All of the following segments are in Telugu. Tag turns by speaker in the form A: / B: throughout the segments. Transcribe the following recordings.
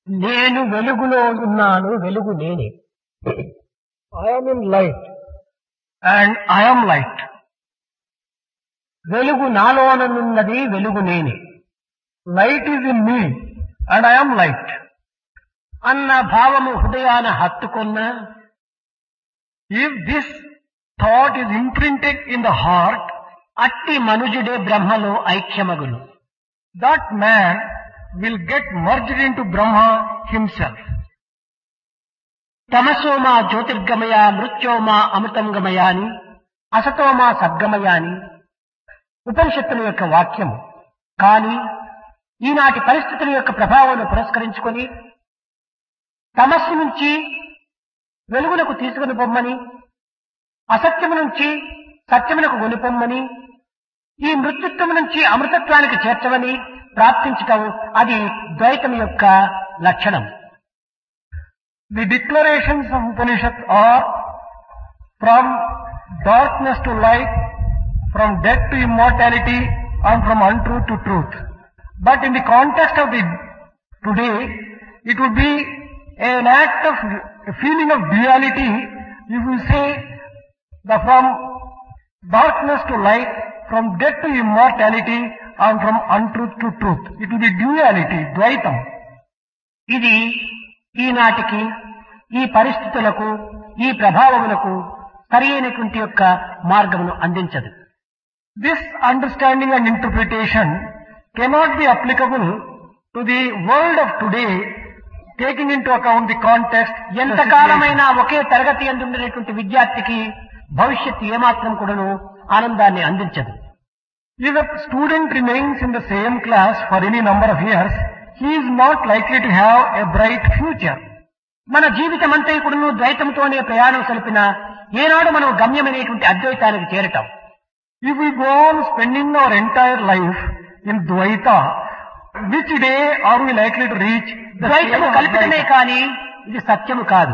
A: నేను వెలుగులో ఉన్నాను వెలుగు నేనే
B: I am in light and I am light.
A: వెలుగు నాలోననున్నది వెలుగు నేనే
B: Light is in me and I am light.
A: అన్న భావము హృదయాన హత్తుకున్న
B: If this thought is imprinted in the heart,
A: అట్టి మనుజుడే బ్రహ్మలో ఐక్యమగును
B: that man will get merged into Brahma himself.
A: తమసోమా జ్యోతిర్గమయ మృత్యోమా అమృతంగమయ అని అసతోమా సద్గమయ అని ఉపనిషత్తుల యొక్క వాక్యము కానీ ఈనాటి పరిస్థితుల యొక్క ప్రభావాన్ని పురస్కరించుకొని తమస్సు నుంచి వెలుగులకు తీసుకుని పొమ్మని అసత్యము నుంచి సత్యమునకు కొనిపొమ్మని ఈ మృత్యుత్వము నుంచి అమృతత్వానికి చేర్చమని ప్రార్థించటం అది ద్వైతం యొక్క లక్షణం
B: The declarations of Upanishad are from darkness to light, from death to immortality, and from untruth to truth. But in the context of the today, it would be an act of a feeling of duality if we say the from darkness to light, from death to immortality, and from untruth to truth. It will be duality, Dvaitam.
A: ఇది ఈనాటికి ఈ పరిస్థితులకు ఈ ప్రభావములకు సరి అయినటువంటి యొక్క మార్గమును అందించదు
B: This understanding and interpretation cannot be applicable to the world of today, taking into account the context. the situation.
A: ఎంతకాలమైనా ఒకే తరగతి ఎందుండినటువంటి విద్యార్థికి భవిష్యత్తు ఏమాత్రం కూడాను ఆనందాన్ని అందించదు
B: If a student remains in the same class for any number of years, he is not likely to have a bright future.
A: మన జీవితం అంతా కూడాను ద్వైతంతోనే ప్రయాణం సలిపిన ఏనాడు మనం గమ్యమైనటువంటి అద్వైతానికి చేరటం
B: If we go on spending our entire life in Dvaita, which day are we likely to reach the state
A: ద్వైతము
B: of
A: కల్పితమే
B: Advaita?
A: కానీ ఇది సత్యము కాదు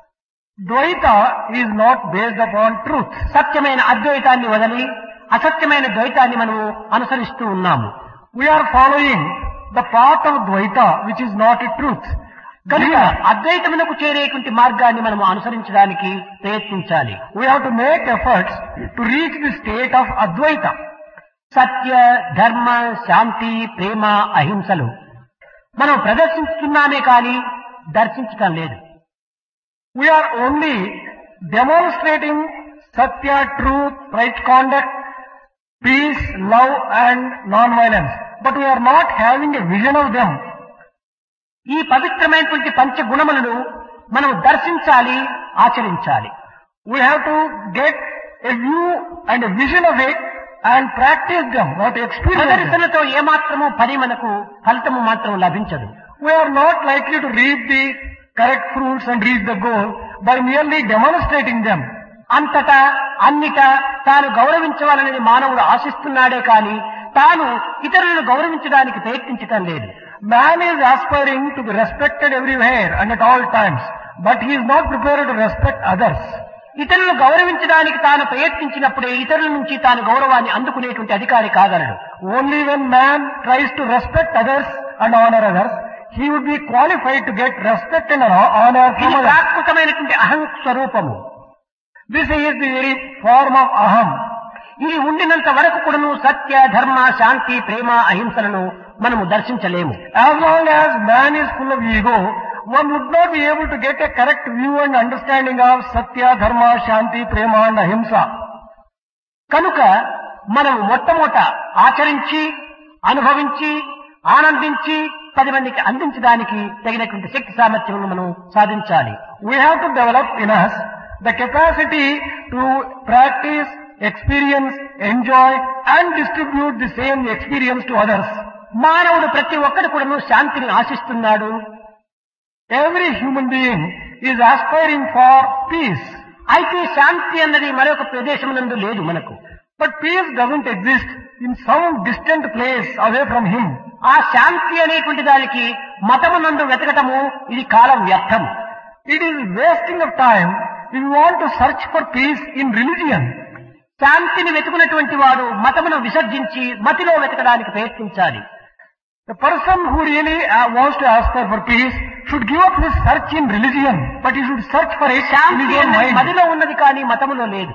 B: Dvaita is not based upon truth.
A: సత్యమైన అద్వైతాన్ని వదిలి అసత్యమైన ద్వైతాన్ని మనము అనుసరిస్తూ ఉన్నాము
B: We are following the path of Dvaita, which is not a truth.
A: కనుక
B: Here,
A: అద్వైతమునకు చేరేటువంటి మార్గాన్ని మనము అనుసరించడానికి ప్రయత్నించాలి
B: we have to make efforts to reach the state of Advaita.
A: సత్య ధర్మ శాంతి ప్రేమ అహింసలు మనం ప్రదర్శిస్తున్నామే కానీ దర్శించటం లేదు
B: We are only demonstrating Satya, truth, right conduct, peace, love and non-violence. But we are not having a vision of them.
A: ఈ పవిత్రమైనటువంటి పంచ గుణములను మనం దర్శించాలి ఆచరించాలి
B: We have to get a view and a vision of it and practice them, not experience them.
A: ప్రదర్శనతో ఏమాత్రము పని మనకు ఫలితము మాత్రం లభించదు
B: We are not likely to reap the correct fruits and reach the goal by merely demonstrating them.
A: అంతటా అన్నిట తాను గౌరవించవాలనేది మానవుడు ఆశిస్తున్నాడే కాని తాను ఇతరులను గౌరవించడానికి ప్రయత్నించటం లేదు
B: Man is aspiring to be respected everywhere and at all times, but he is not prepared to respect others.
A: ఇతరులను గౌరవించడానికి తాను ప్రయత్నించినప్పుడే ఇతరుల నుంచి తాను గౌరవాన్ని అందుకునేటువంటి అధికారి కాగలడు
B: Only when man tries to respect others and honor others, he would be qualified to get respect and honor
A: ఇది
B: from others.
A: ప్రాకృతమైనటువంటి అహం స్వరూపము
B: This is the very form of aham.
A: ఇది ఉండినంత వరకు కూడాను సత్య ధర్మ శాంతి ప్రేమ అహింసలను మనము దర్శించలేము
B: As long as man is full of ego, one would not be able to get a correct view and understanding of Satya, Dharma, Shanti, Prema and Ahimsa.
A: కనుక మనం మొట్టమొదట ఆచరించి అనుభవించి ఆనందించి పది మందికి అందించడానికి తగినటువంటి శక్తి సామర్థ్యం మనం సాధించాలి
B: We have to develop in us the capacity to practice, experience, enjoy and distribute the same experience to others.
A: మానవుడు ప్రతి ఒక్కడు కూడాను శాంతిని ఆశిస్తున్నాడు
B: Every human being is aspiring for peace.
A: అయితే శాంతి అన్నది మరొక ప్రదేశమునందు లేదు మనకు
B: But peace doesn't exist in some distant place away from him.
A: ఆ శాంతి అనేటువంటి దానికి మతమునందు వెతకటము ఇది కాలం వ్యర్థం
B: It is wasting of time if you want to search for peace in religion.
A: శాంతిని వెతుకున్నటువంటి వాడు మతమును విసర్జించి మతిలో వెతకడానికి ప్రయత్నించాలి
B: The person who really uh, wants to aspire for peace should give up his search in religion, but he should search for it in
A: Shanti
B: his own
A: అన్నది
B: mind.
A: మదిలో ఉన్నది కానీ మతములో లేదు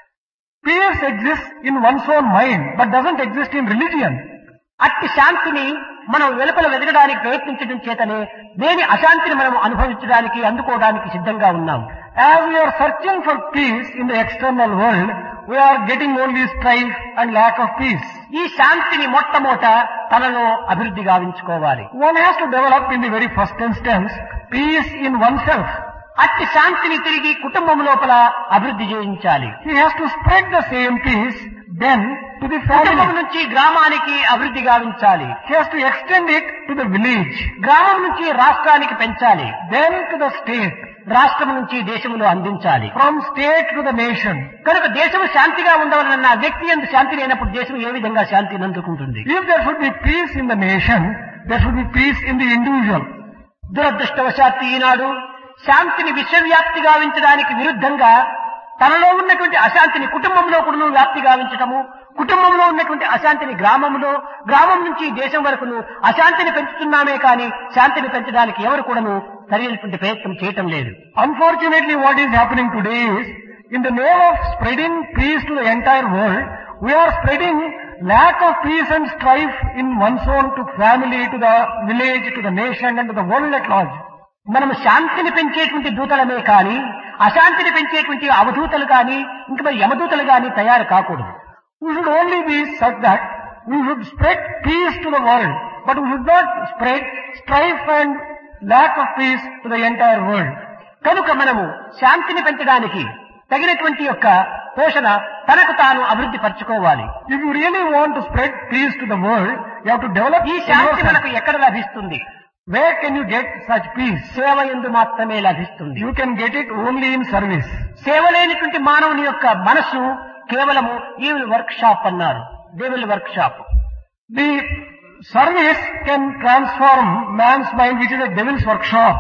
B: Peace exists in one's own mind, but doesn't exist in religion.
A: అట్టి శాంతిని మనం వెలుపల వెతకడానికి ప్రయత్నించడం చేతనే లేని అశాంతిని మనం అనుభవించడానికి అందుకోవడానికి సిద్ధంగా ఉన్నాం
B: As we are searching for peace in the external world, we are getting only strife and lack of peace.
A: ఈ శాంతిని మొట్టమొదట తనలో అభివృద్ధి గావించుకోవాలి
B: One has to develop in the very first instance peace in oneself.
A: అట్టి శాంతిని తిరిగి కుటుంబం లోపల అభివృద్ధి చేయించాలి
B: He has to spread the same peace then to the
A: కుటుంబం
B: family.
A: నుంచి గ్రామానికి అభివృద్ధి గావించాలి
B: He has to extend it to the village,
A: గ్రామం నుంచి రాష్ట్రానికి పెంచాలి
B: then to the state,
A: రాష్ట్రం నుంచి దేశములో అందించాలి
B: from state to the nation.
A: కనుక దేశం శాంతిగా ఉండవాలన్న వ్యక్తి ఎందు శాంతి లేనప్పుడు దేశం ఏ విధంగా శాంతిని అందుకుంటుంది
B: If there should be peace in the nation, there should be peace in the individual.
A: దురదృష్టవశాత్తు ఈనాడు శాంతిని విశ్వవ్యాప్తి గావించడానికి విరుద్ధంగా తనలో ఉన్నటువంటి అశాంతిని కుటుంబంలో కూడా వ్యాప్తి గావించటము కుటుంబంలో ఉన్నటువంటి అశాంతిని గ్రామంలో గ్రామం నుంచి దేశం వరకును అశాంతిని పెంచుతున్నామే కానీ శాంతిని పెంచడానికి ఎవరు కూడాను సరైనటువంటి ప్రయత్నం చేయటం లేదు
B: Unfortunately, what is happening today is, in the name of spreading peace to the entire world, we are spreading lack of peace and strife in one's own to family, to the village, to the nation and to the world at large.
A: మనం శాంతిని పెంచేటువంటి దూతలమే కానీ అశాంతిని పెంచేటువంటి అవధూతలు కానీ ఇంక మరి యమదూతలు కానీ తయారు కాకూడదు
B: We should only be such that we should spread peace to the world, but we should not spread strife and lack of peace to the entire world.
A: కనుక మనము శాంతిని పెంచడానికి తగినటువంటి యొక్క పోషణ తనకు తాను అభివృద్ధి పరచుకోవాలి
B: If you really want to spread peace to the world, you have to develop
A: ఈ
B: in
A: శాంతి
B: yourself.
A: మనకు ఎక్కడ లభిస్తుంది
B: Where can you get such peace?
A: సేవ ఎందు మాత్రమే లభిస్తుంది
B: You can get it only in service.
A: సేవ లేనటువంటి మానవుని యొక్క మనసు కేవలము ఈవిల్ వర్క్ షాప్ అన్నారు దేవుల్ workshop
B: The service can transform man's mind, which is a devil's workshop.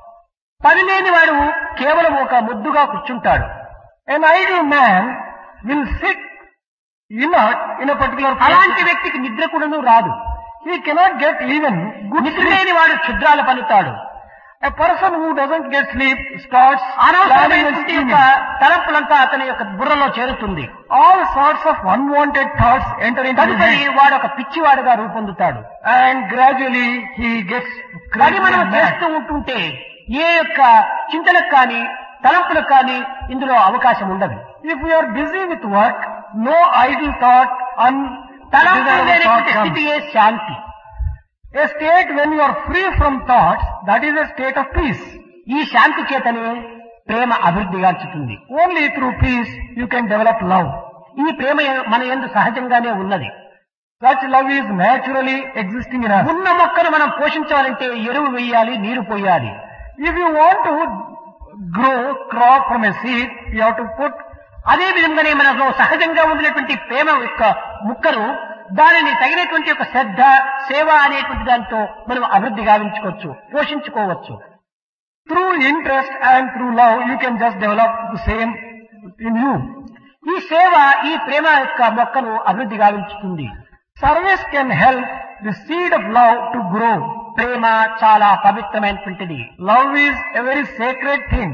A: పని లేని వాడు కేవలం ఒక ముద్దుగా కూర్చుంటాడు
B: An idle man will sit inert in a particular
A: అలాంటి
B: place.
A: వ్యక్తికి నిద్ర కూడాను రాదు
B: He cannot get even good
A: నిద్ర
B: sleep.
A: లేని వాడు క్షుద్రాలు పలుతాడు
B: A person who doesn't get sleep starts planning and
A: అనవసరమైనటువంటి యొక్క
B: scheming.
A: తలంపులంతా అతని యొక్క బుర్రలో చేరుతుంది
B: All sorts of unwanted thoughts enter into his
A: తదుపరి
B: head.
A: వాడు ఒక పిచ్చివాడుగా రూపొందుతాడు
B: And gradually he gets
A: పని
B: crazy
A: మనం
B: and mad.
A: చేస్తూ ఉంటుంటే ఏ యొక్క చింతలకు కానీ తలంపులకు కానీ ఇందులో అవకాశం ఉండదు
B: If we are busy with work, no idle thought,
A: తలంపులు
B: undesirable thought
A: లేనటువంటి
B: comes.
A: స్థితియే Shanti
B: A state when you are free from thoughts, that is a state of peace.
A: ఈ శాంతి చేతనే ప్రేమ అభివృద్ధిగాంచుతుంది
B: Only through peace you can develop love.
A: ఈ ప్రేమ మన ఎందు సహజంగానే ఉన్నది
B: Such love is naturally existing in us.
A: ఉన్న మొక్కను మనం పోషించాలంటే ఎరువు వేయాలి నీరు పోయాలి
B: If you want to grow crop from a seed, you have to put
A: అదే విధంగానే మనలో సహజంగా ఉండినటువంటి ప్రేమ యొక్క ముక్కను దానిని తగినటువంటి ఒక శ్రద్ధ సేవ అనేటువంటి దాంతో మనం అభివృద్ధి గావించుకోవచ్చు పోషించుకోవచ్చు
B: through interest and through love, you can just develop the same in you.
A: ఈ సేవ ఈ ప్రేమ యొక్క మొక్కను అభివృద్ధి గావించుతుంది
B: Service can help the seed of love to grow.
A: ప్రేమ చాలా పవిత్రమైనటువంటిది
B: Love is a very sacred thing.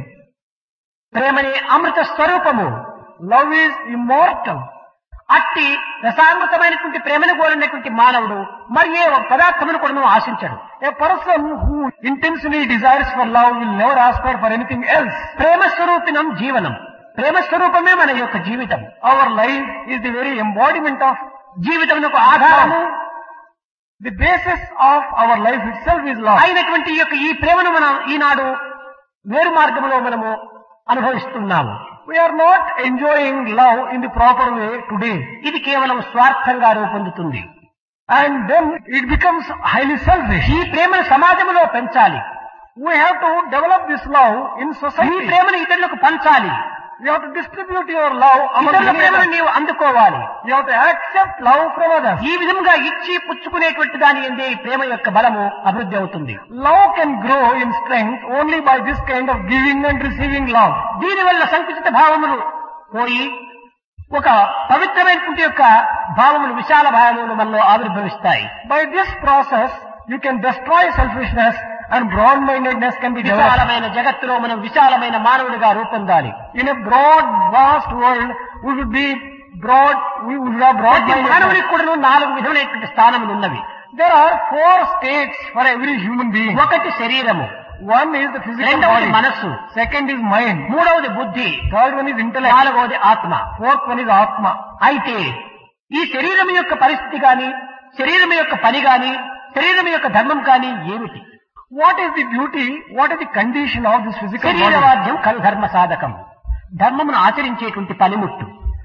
A: ప్రేమని అమృత స్వరూపము
B: Love is immortal.
A: అట్టి రసామృతమైనటువంటి ప్రేమను కోరినటువంటి మానవుడు మరి ఏ పదార్థమును కూడా ఆశించడు
B: A person who intensely desires for love will never aspire for anything else.
A: ప్రేమ స్వరూపినం జీవనం ప్రేమ స్వరూపమే మన యొక్క జీవితం
B: Our life is the very embodiment of
A: జీవితమునకు ఆధారము
B: the basis of our life itself is love.
A: అయినటువంటి ఈ యొక్క ఈ ప్రేమను మనం ఈనాడు వేరు మార్గంలో మనము అనుభవిస్తున్నాము
B: We are not enjoying love in the proper way today.
A: ఇది కేవలం స్వార్థంగా రూపొందుతుంది
B: And then it becomes highly selfish.
A: ఈ ప్రేమను సమాజంలో పెంచాలి
B: We have to develop this love in
A: ఈ
B: society.
A: ప్రేమను ఇతరులకు పంచాలి
B: You have to distribute your love among
A: ఇతరుల
B: many
A: ప్రేమను
B: others.
A: నీవు అందుకోవాలి
B: You have to accept love from others.
A: ఈ విధంగా ఇచ్చి పుచ్చుకునేటువంటి దాని ఎందే ఈ ప్రేమ యొక్క బలము అభివృద్ధి అవుతుంది
B: Love can grow in strength only by this kind of giving and receiving love.
A: దీనివల్ల సంకుచిత భావములు పోయి ఒక పవిత్రమైనటువంటి యొక్క భావములు విశాల భావములు మనలో ఆవిర్భవిస్తాయి
B: By this process, you can destroy selfishness and broad-mindedness can be developed.
A: విశాలమైన జగత్తులో మనం విశాలమైన మానవుడిగా రూపొందాలి
B: In a broad, vast world, we would be broad, we would have
A: ప్రతి
B: broad-mindedness.
A: మానవుడికి కూడా నాలుగు విధములైనటువంటి స్థానములు ఉన్నవి
B: There are four states for every human being.
A: ఒకటి శరీరము
B: One is the physical
A: రెండవది
B: body.
A: మనస్సు
B: Second is mind.
A: మూడవది బుద్ధి
B: Third one is intellect.
A: నాలుగవది ఆత్మ
B: Fourth one is Atma.
A: అయితే ఈ శరీరం యొక్క పరిస్థితి గాని శరీరం యొక్క పని గాని శరీరం యొక్క ధర్మం కానీ ఏమిటి
B: What is the beauty? What is the condition of this physical body?
A: శరీరవాద్యం కలు ధర్మ సాధకం ధర్మమును ఆచరించేటువంటి పనిముట్టు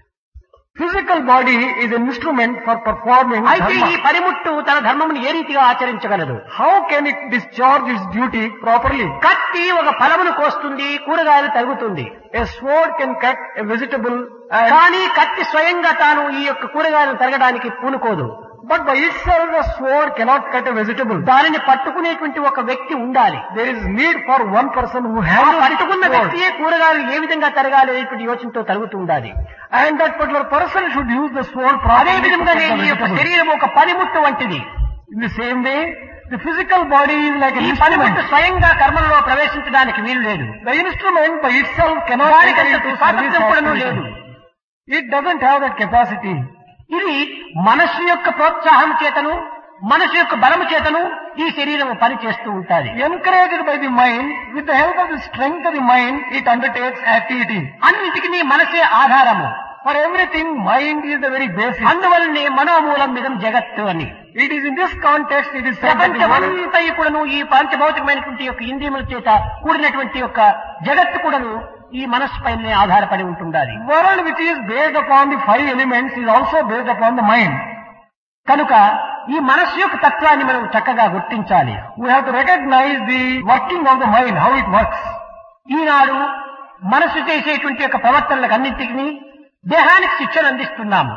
B: Physical body is an instrument for performing
A: అయితే ఈ
B: dharma.
A: పనిముట్టు తన ధర్మమును ఏ రీతిగా ఆచరించగలదు
B: How can it discharge its duty properly?
A: కత్తి ఒక ఫలమును కోస్తుంది కూరగాయలు తరుగుతుంది
B: A sword can cut a vegetable and
A: కానీ కత్తి స్వయంగా తాను ఈ యొక్క కూరగాయలను తరగడానికి పూనుకోదు
B: but by itself a sword cannot cut a vegetable.
A: దానిని పట్టుకునేటువంటి ఒక వ్యక్తి ఉండాలి
B: There is need for one person who
A: ఆ
B: handles
A: పట్టుకున్న
B: the sword.
A: వ్యక్తియే కూరగాయలు ఏ విధంగా తరగాలి అనేటువంటి యోచనతో తరుగుతూ ఉండాలి
B: And that particular person should use the sword
A: అదే
B: properly. to
A: విధంగానే
B: cut the
A: ఈ యొక్క
B: vegetable.
A: శరీరం ఒక పనిముట్టు వంటిది
B: In the same way, the physical body is like an
A: ఈ
B: instrument.
A: పనిముట్టు స్వయంగా కర్మలలో ప్రవేశించడానికి వీలు లేదు
B: The instrument by itself cannot
A: దానికి
B: enter
A: అంత
B: into
A: స్వాతంత్రం
B: service
A: కూడాను
B: activity.
A: లేదు
B: It doesn't have that capacity.
A: ఇది మనస్సు యొక్క ప్రోత్సాహం చేతను మనసు యొక్క బలము చేతను ఈ శరీరం పని చేస్తూ ఉంటాది
B: Encouraged by the mind, with the help of the strength of the mind, it undertakes activity.
A: అన్నిటికీ నీ మనసే ఆధారము
B: For everything, mind is the very basis.
A: అందువల్లనే మనోమూలం మిదం జగత్తు అని
B: It is in this context, it is said that the world,
A: ప్రపంచమంతా కూడాను ఈ పాంచభౌతికమైనటువంటి యొక్క ఇంద్రియముల చేత కూడినటువంటి యొక్క జగత్తు కూడాను ఈ మనస్సు పైనే ఆధారపడి ఉంటుండాలి
B: world which is based upon the five elements is also based upon the mind.
A: కనుక ఈ మనస్సు యొక్క తత్వాన్ని మనం చక్కగా గుర్తించాలి
B: We have to recognize the working of the mind, how it works.
A: ఈనాడు మనస్సు చేసేటువంటి యొక్క ప్రవర్తనలకు అన్నింటికి దేహానికి శిక్షణ అందిస్తున్నాము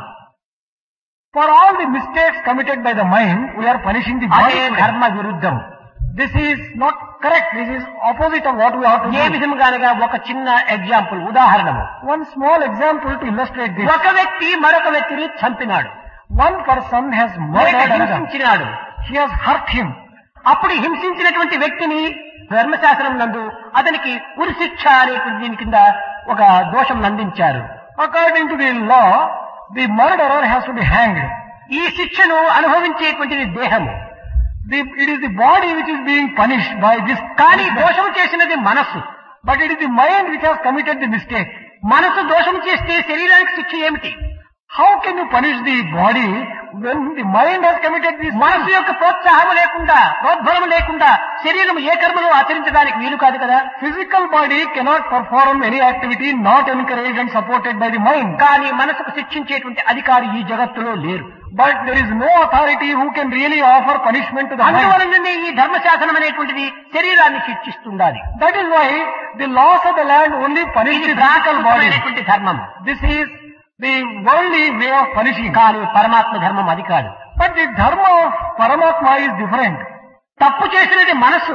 B: For all the mistakes committed by the mind, we are punishing the
A: అదే
B: body.
A: ధర్మ విరుద్ధం
B: This is not correct. This is opposite of what we have to
A: A
B: do.
A: విధముగానగా ఒక చిన్న ఎగ్జాంపుల్ ఉదాహరణము
B: One small example to illustrate this.
A: ఒక వ్యక్తి మరొక వ్యక్తిని చంపినాడు
B: One person has
A: లేక
B: murdered another.
A: హింసించినాడు
B: He has hurt him.
A: అప్పుడు హింసించినటువంటి వ్యక్తిని ధర్మశాస్త్రం నందు అతనికి ఉరి శిక్ష అనేటువంటి దీని కింద ఒక దోషం నందించారు
B: According to the law, the murderer has to be hanged.
A: ఈ శిక్షను అనుభవించేటువంటిది దేహము
B: The, it is the body which is being punished by this.
A: కానీ దోషం చేసినది మనస్సు
B: But it is the mind which has committed the mistake.
A: మనసు దోషం చేస్తే శరీరానికి శిక్ష ఏమిటి
B: How can you punish the body when the mind has committed this?
A: మనసు యొక్క ప్రోత్సాహం లేకుండా ప్రోద్బలం లేకుండా శరీరం ఏ కర్మను ఆచరించడానికి వీలు కాదు కదా
B: Physical body cannot perform any activity not encouraged and supported by the mind.
A: కానీ మనసుకు శిక్షించేటువంటి అధికారి ఈ జగత్తులో లేరు
B: But there is no authority who can really offer punishment to the mind.
A: అందువలననే ఈ ధర్మశాసనం అనేటువంటిది శరీరాన్ని శిక్షిస్తుండాలి
B: That is why the laws of the land only punish
A: ఇది
B: the physical body.
A: ప్రాకృతమైనటువంటి ధర్మం
B: This is the worldly way of punishing.
A: కానీ పరమాత్మ ధర్మం అది కాదు
B: But the dharma of Paramatma is different.
A: తప్పు చేసినది మనసు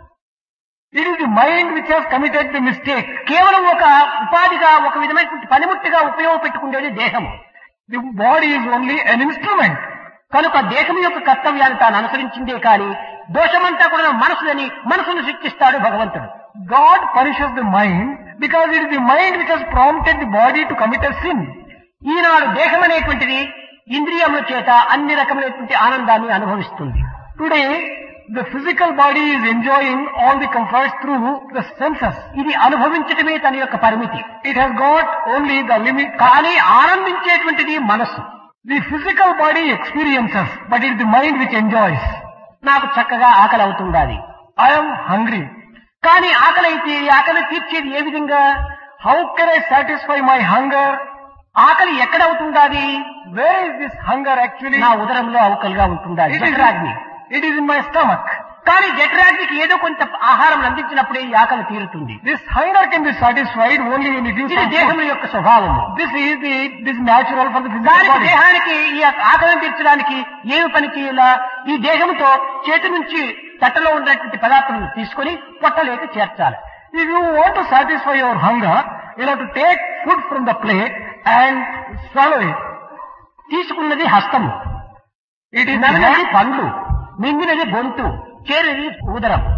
B: It is the mind which has committed the mistake.
A: కేవలం ఒక ఉపాధిగా ఒక విధమైనటువంటి పనిముట్టుగా ఉపయోగపెట్టుకునేది దేహము
B: The body is only an instrument.
A: కనుక దేహం యొక్క కర్తవ్యాన్ని తాను అనుసరించిందే కానీ దోషమంతా కూడా మనసులని మనసును శిక్షిస్తాడు భగవంతుడు
B: God punishes the mind because it is the mind which has prompted the body to commit a sin.
A: ఈనాడు దేహం అనేటువంటిది ఇంద్రియముల చేత అన్ని రకమైనటువంటి ఆనందాన్ని అనుభవిస్తుంది
B: Today, the physical body is enjoying all the comforts through the senses.
A: ఇది అనుభవించటమే తన యొక్క పరిమితి
B: It has got only the limit.
A: కానీ ఆనందించేటువంటిది మనస్సు
B: The physical body experiences, but it is the mind which enjoys.
A: నాకు చక్కగా ఆకలి అవుతుండాలి
B: I am hungry.
A: కానీ ఆకలి అయితే ఈ ఆకలి తీర్చేది ఏ విధంగా
B: How can I satisfy my hunger?
A: ఆకలి ఎక్కడ అవుతుండాలి
B: Where is this hunger actually?
A: నా ఉదరంలో ఆకలిగా ఉంటుండాలి
B: It is,
A: జఠరాగ్ని
B: it is in my stomach.
A: కానీ జఠరాగ్నికి ఏదో కొంత ఆహారం అందించినప్పుడే ఈ ఆకలి తీరుతుంది
B: This hunger can be satisfied only when it is
A: ఇది దేహం యొక్క స్వభావము
B: This is the this is natural for the physical
A: దానికి
B: body.
A: దేహానికి ఈ యొక్క ఆకలిని తీర్చడానికి ఏమి పని చేయాలా ఈ దేహంతో చేతి నుంచి తట్టలో ఉన్నటువంటి పదార్థాలను తీసుకొని పొట్టలోకి చేర్చాలి
B: If you want to satisfy your hunger, you have to take food from the plate and swallow it.
A: తీసుకున్నది హస్తము
B: It is the
A: నమిలినది
B: hand,
A: పండ్లు మింగినది గొంతు చేరినది ఉదరం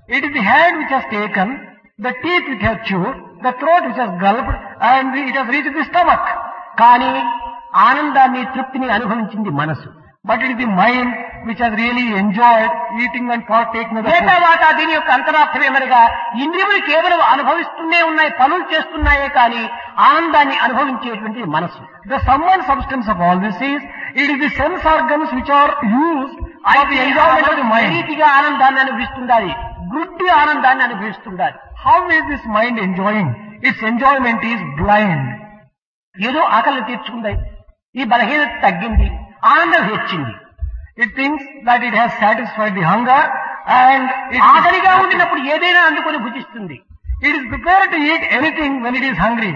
B: It is the hand which has taken, the teeth which have chewed, the throat which has gulped, and it has reached the stomach.
A: కానీ ఆనందాన్ని తృప్తిని అనుభవించింది మనసు
B: But it is the mind which has really enjoyed eating and partaking of the food.
A: ఏటవాటా దీని యొక్క అంతరార్థం ఏమనగా ఇంద్రియములు కేవలం అనుభవిస్తూనే ఉన్నాయి పనులు చేస్తున్నాయే కానీ ఆనందాన్ని అనుభవించేటువంటి మనసు
B: The sum and substance of all this is, it is the sense organs which are used for
A: అయితే
B: the
A: ఆ
B: enjoyment of
A: మనసు
B: the mind.
A: రీతిగా ఆనందాన్ని అనుభవిస్తుండాలి గుడ్డి ఆనందాన్ని అనుభవిస్తుండాలి
B: How is this mind enjoying? Its enjoyment is blind.
A: ఏదో ఆకలి తీర్చుకుంది ఈ బలహీనత తగ్గింది ఆనందం హెచ్చింది
B: It thinks that it has satisfied the hunger and it
A: ఆకలిగా
B: is,
A: ఉండినప్పుడు ఏదైనా అందుకొని భుజిస్తుంది
B: it is prepared to eat anything when it is hungry.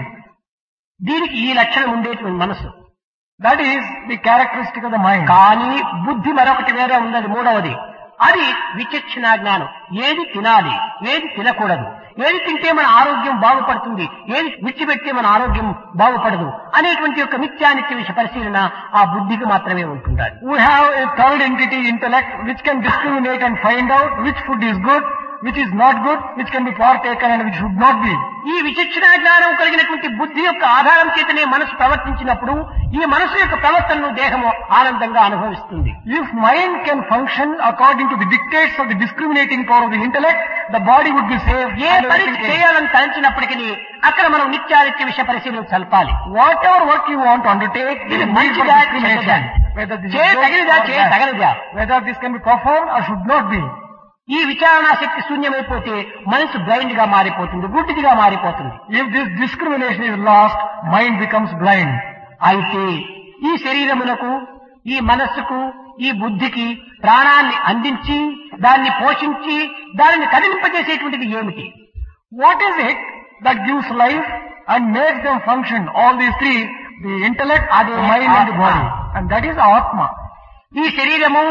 A: దీనికి ఈ లక్షణం ఉండేటువంటి మనసు
B: That is the characteristic of the mind.
A: కానీ బుద్ధి మరొకటి వేరే ఉన్నది మూడవది అది విచక్షణ జ్ఞానం ఏది తినాలి ఏది తినకూడదు ఏది తింటే మన ఆరోగ్యం బాగుపడుతుంది ఏది విడిచిపెడితే మన ఆరోగ్యం బాగుపడదు అనేటువంటి యొక్క నిత్యానిత్య విషయ పరిశీలన ఆ బుద్ధికి మాత్రమే ఉంటుండాలి
B: We have a third entity, intellect, which can discriminate and find out which food is good, which is not good, which can be partaken and which should not be.
A: ఈ విచక్షణ జ్ఞానం కలిగినటువంటి బుద్ధి యొక్క ఆధారం చేతనే మనసు ప్రవర్తించినప్పుడు ఈ మనసు యొక్క ప్రవర్తనను దేహము ఆనందంగా అనుభవిస్తుంది
B: If mind can function according to the dictates of the discriminating power of the intellect, the body would be safe.
A: A
B: and
A: పని
B: everything else.
A: చేయాలని తలంచినప్పటికీ అక్కడ మనం నిత్యానిత్య విషయ పరిశీలన చల్పాలి
B: Whatever work you want to undertake,
A: ఇది
B: it is need for
A: మంచిదా
B: discrimination.
A: చెడ్డదా?
B: Whether this
A: చేయ
B: is good
A: తగినదా
B: or
A: చేయ
B: bad.
A: తగనిదా
B: Whether this can be performed or should not be.
A: ఈ విచారణా శక్తి శూన్యమైపోతే మనసు బ్లైండ్ గా మారిపోతుంది గుడ్డిదిగా మారిపోతుంది
B: If this discrimination is lost, mind becomes blind.
A: అయితే ఈ శరీరమునకు ఈ మనస్సుకు ఈ బుద్ధికి ప్రాణాన్ని అందించి దాన్ని పోషించి దానిని కదిలింపజేసేటువంటిది ఏమిటి
B: What is it that gives life and makes them function? All these three, the intellect,
A: Adi
B: the mind and the
A: Atma.
B: body. And that is Atma.
A: ఈ శరీరము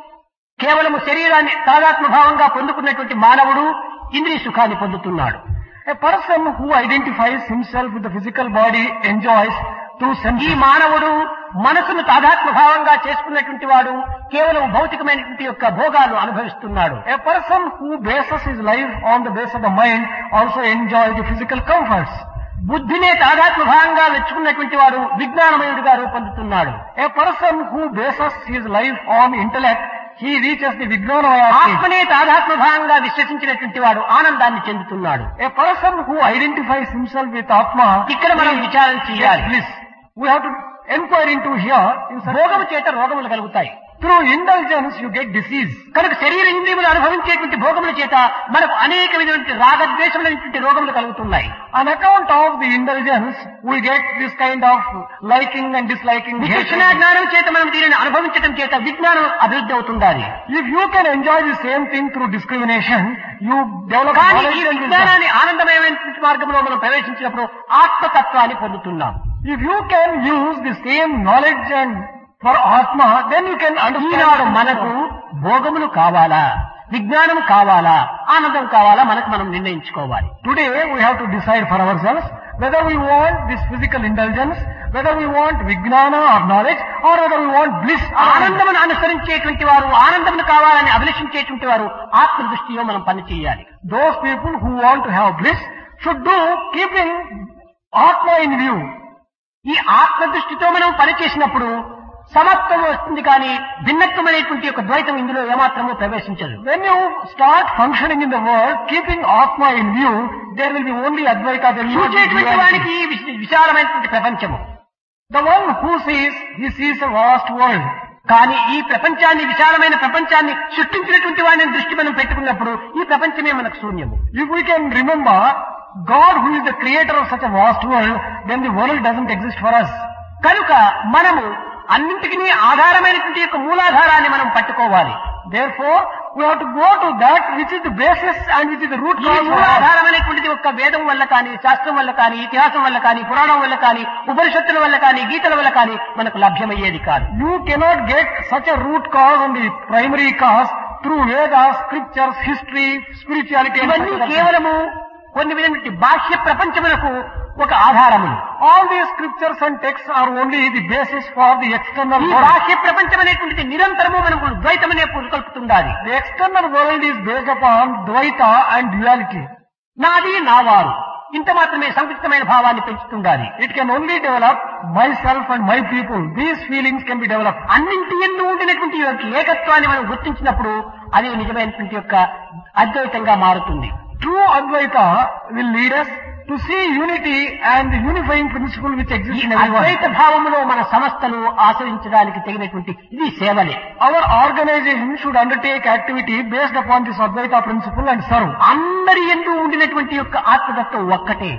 A: కేవలము శరీరాన్ని తాదాత్మ భావంగా పొందుకున్నటువంటి మానవుడు ఇంద్రియ సుఖాన్ని పొందుతున్నాడు
B: A person who identifies himself with the physical body enjoys through
A: ఈ
B: senses.
A: మానవుడు మనసును తాదాత్మ భావంగా చేసుకున్నటువంటి వాడు కేవలం భౌతికమైనటువంటి యొక్క భోగాలు అనుభవిస్తున్నాడు
B: A person who bases his life on the base of the mind also enjoys the physical comforts.
A: బుద్ధినే తాదాత్మ భావంగా వెచ్చుకున్నటువంటి వాడు విజ్ఞానమయుడిగా రూపొందుతున్నాడు
B: A person who bases his life on intellect, he reaches the Vijnanamaya stage.
A: ఆత్మనే తాదాత్మ భావంగా విశ్వసించినటువంటి వాడు ఆనందాన్ని చెందుతున్నాడు
B: A person who identifies himself with Atma,
A: ఇక్కడ మనం విచారణ
B: gets
A: చేయాలి
B: bliss. We have to inquire into here. In such
A: భోగము చేత రోగములు కలుగుతాయి
B: Through indulgence, you get disease.
A: కనుక శరీర ఇంద్రియములు అనుభవించేటువంటి భోగముల చేత మనకు అనేక విధమైన రాగద్వేషములైనటువంటి రోగములు కలుగుతున్నాయి
B: On account of the indulgence, we get this kind of liking and disliking.
A: విచక్షణ
B: hatred.
A: జ్ఞానం చేత మనం దీనిని అనుభవించడం చేత విజ్ఞానం అభివృద్ధి అవుతుండాలి
B: If you can enjoy the same thing through discrimination, you develop
A: కానీ
B: knowledge
A: ఈ
B: and wisdom.
A: విజ్ఞానాన్ని ఆనందమయమైనటువంటి మార్గంలో మనం ప్రవేశించినప్పుడు ఆత్మతత్వాన్ని పొందుతున్నాం
B: If you can use the same knowledge and for Atma, then you can
A: Eenadu
B: understand.
A: మనకు భోగములు కావాలా విజ్ఞానం కావాలా ఆనందం కావాలా మనకు మనం నిర్ణయించుకోవాలి
B: Today we have to decide for ourselves whether we want this physical indulgence, whether we want Vijnana or knowledge, or whether we want bliss or aనందం.
A: ఆనందమును అనుసరించేటువంటి వారు ఆనందమును కావాలని అభిలషించేటువంటి వారు ఆత్మ దృష్టిలో మనం పని చేయాలి
B: Those people who want to have bliss should do keeping Atma in view.
A: ఈ ఆత్మ దృష్టితో మనం పని చేసినప్పుడు సమత్వం వస్తుంది కానీ భిన్నత్వం అనేటువంటి యొక్క ద్వైతం ఇందులో ఏమాత్రమూ ప్రవేశించదు
B: When you start functioning in the world, keeping Atma in view, there will be only Advaita, there will not be
A: చూసేటువంటి
B: duality.
A: వానికి ఈ విశ- విశాలమైనటువంటి ప్రపంచము
B: The one who sees, he sees a vast world.
A: కానీ ఈ ప్రపంచాన్ని విశాలమైన ప్రపంచాన్ని సృష్టించినటువంటి వాడిని దృష్టి మనం పెట్టుకున్నప్పుడు ఈ ప్రపంచమే మనకు శూన్యము
B: If we can remember God who is the creator of such a vast world, then the world doesn't exist for us.
A: కనుక మనము అన్నింటికి ఆధారమైనటువంటి యొక్క మూలాధారాన్ని మనం పట్టుకోవాలి
B: Therefore, we have to go to that which is the basis and which is the root
A: ఈ
B: cause of all.
A: మూలాధారమైనటువంటిది ఒక్క వేదం వల్ల కానీ శాస్త్రం వల్ల కానీ ఇతిహాసం వల్ల కానీ పురాణం వల్ల కానీ ఉపనిషత్తుల వల్ల కానీ గీతల వల్ల కానీ మనకు లభ్యమయ్యేది కాదు
B: You cannot get such a root cause and the primary cause through Vedas, scriptures, history, spirituality and
A: ఇవన్నీ
B: such other things.
A: కేవలము కొన్ని విధమైనటువంటి బాహ్య ప్రపంచములకు ఒక ఆధారములు
B: All these scriptures and texts are only the basis for the external
A: ఈ
B: world.
A: బాహ్య ప్రపంచం అనేటువంటిది నిరంతరము మనకు ద్వైతమనే పురుకొల్పుతుండాలి
B: The external world is based upon Dvaita and duality.
A: నాది నావారు ఇంత మాత్రమే సంకుచితమైన భావాన్ని పెంచుతుండాలి
B: It can only develop myself and my people. These feelings can be developed.
A: అన్నింటి ఎందు ఉండినటువంటి ఈ యొక్క ఏకత్వాన్ని మనం గుర్తించినప్పుడు అది నిజమైనటువంటి యొక్క అద్వైతంగా మారుతుంది
B: True Advaita will lead us to see unity and the unifying principle which
A: ఈ
B: exists in everyone.
A: అద్వైత భావములో మన సంస్థలు ఆచరించడానికి తగినటువంటి ఇది సేవలే
B: Our organization should undertake activity based upon this Advaita principle and serve.
A: అందరి ఎందు ఉండినటువంటి యొక్క ఆత్మతత్వం ఒక్కటే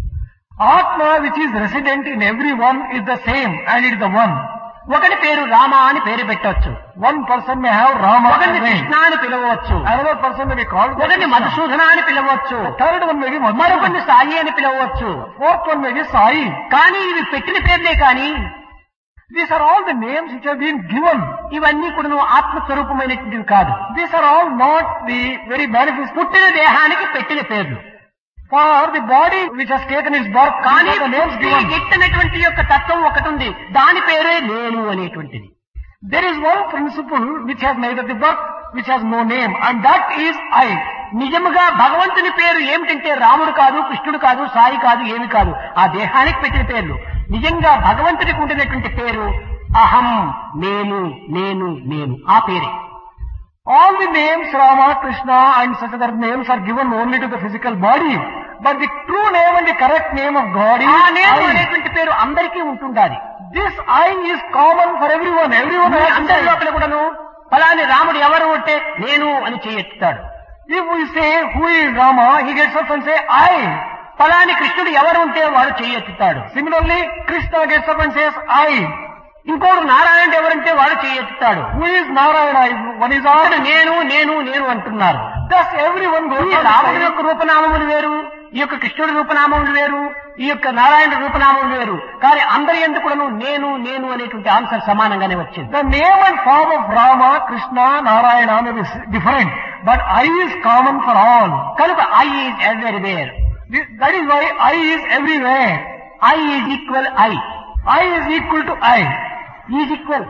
B: Atma which is resident in everyone is the same and it is the one.
A: ఒకటి పేరు రామ అని పేరు పెట్టవచ్చు
B: One person may have Rama
A: ఒకరిని
B: as name.
A: కృష్ణ అని పిలవచ్చు
B: Another person may be called
A: ఒకరిని
B: Krishna.
A: మధుసూదన అని పిలవచ్చు
B: Third one may be Madhusudana.
A: మరొకరిని సాయి అని పిలవచ్చు
B: Fourth one may be Sai.
A: కానీ ఇవి పెట్టిన పేర్లే కానీ
B: These are all the names which have been given.
A: ఇవన్నీ కూడా ఆత్మస్వరూపమైనటువంటివి కాదు
B: These are all not the very manifest
A: పుట్టిన దేహానికి పెట్టిన పేర్లు
B: for the body which has taken its birth.
A: కానీ
B: These are the names
A: పుట్టి
B: given.
A: ఎత్తనటువంటి యొక్క తత్వం ఒకటి ఉంది దాని పేరే నేను అనేటువంటిది
B: There is one principle which has neither the birth, which has no name, and that is I.
A: నిజముగా భగవంతుని పేరు ఏమిటంటే రాముడు కాదు కృష్ణుడు కాదు సాయి కాదు ఏమి కాదు ఆ దేహానికి పెట్టిన పేర్లు నిజంగా భగవంతుడికి ఉండినటువంటి పేరు అహం నేను నేను నేను ఆ పేరే
B: All the names Rama, Krishna and such other names are given only to the physical body. But the true name and the correct name of God is
A: ఆ నేను
B: I.
A: అనేటువంటి పేరు అందరికీ ఉంటుండాలి
B: This I is common for everyone. Everyone has
A: అందరి
B: this I.
A: లోపల కూడాను ఫలాని రాముడు ఎవరు అంటే నేను అని చేయెత్తుతాడు
B: If we say who is Rama, he gets up and say I.
A: ఫలాని కృష్ణుడు ఎవరు ఉంటే వాడు చేయెత్తుతాడు
B: Similarly, Krishna gets up and says I.
A: ఇంకోడు నారాయణుడు ఎవరంటే వాడు చేయెత్తుతాడు
B: Who is Narayana? One is
A: అతడు
B: I.
A: నేను నేను నేను అంటున్నారు
B: Thus everyone goes
A: ఈ
B: on
A: రాముడి
B: saying,
A: యొక్క రూపనామములు వేరు ఈ యొక్క కృష్ణుడి రూపనామములు వేరు ఈ యొక్క నారాయణ రూపనామములు వేరు కానీ అందరి ఎందుకు కూడాను నేను నేను అనేటువంటి ఆన్సర్ సమానంగానే వచ్చింది
B: The name and form of Rama, Krishna, Narayana may be s- different, but I is common for all.
A: కనుక I is everywhere
B: This- That is why I is everywhere.
A: I is equal I
B: I is equal to I.
A: Is equal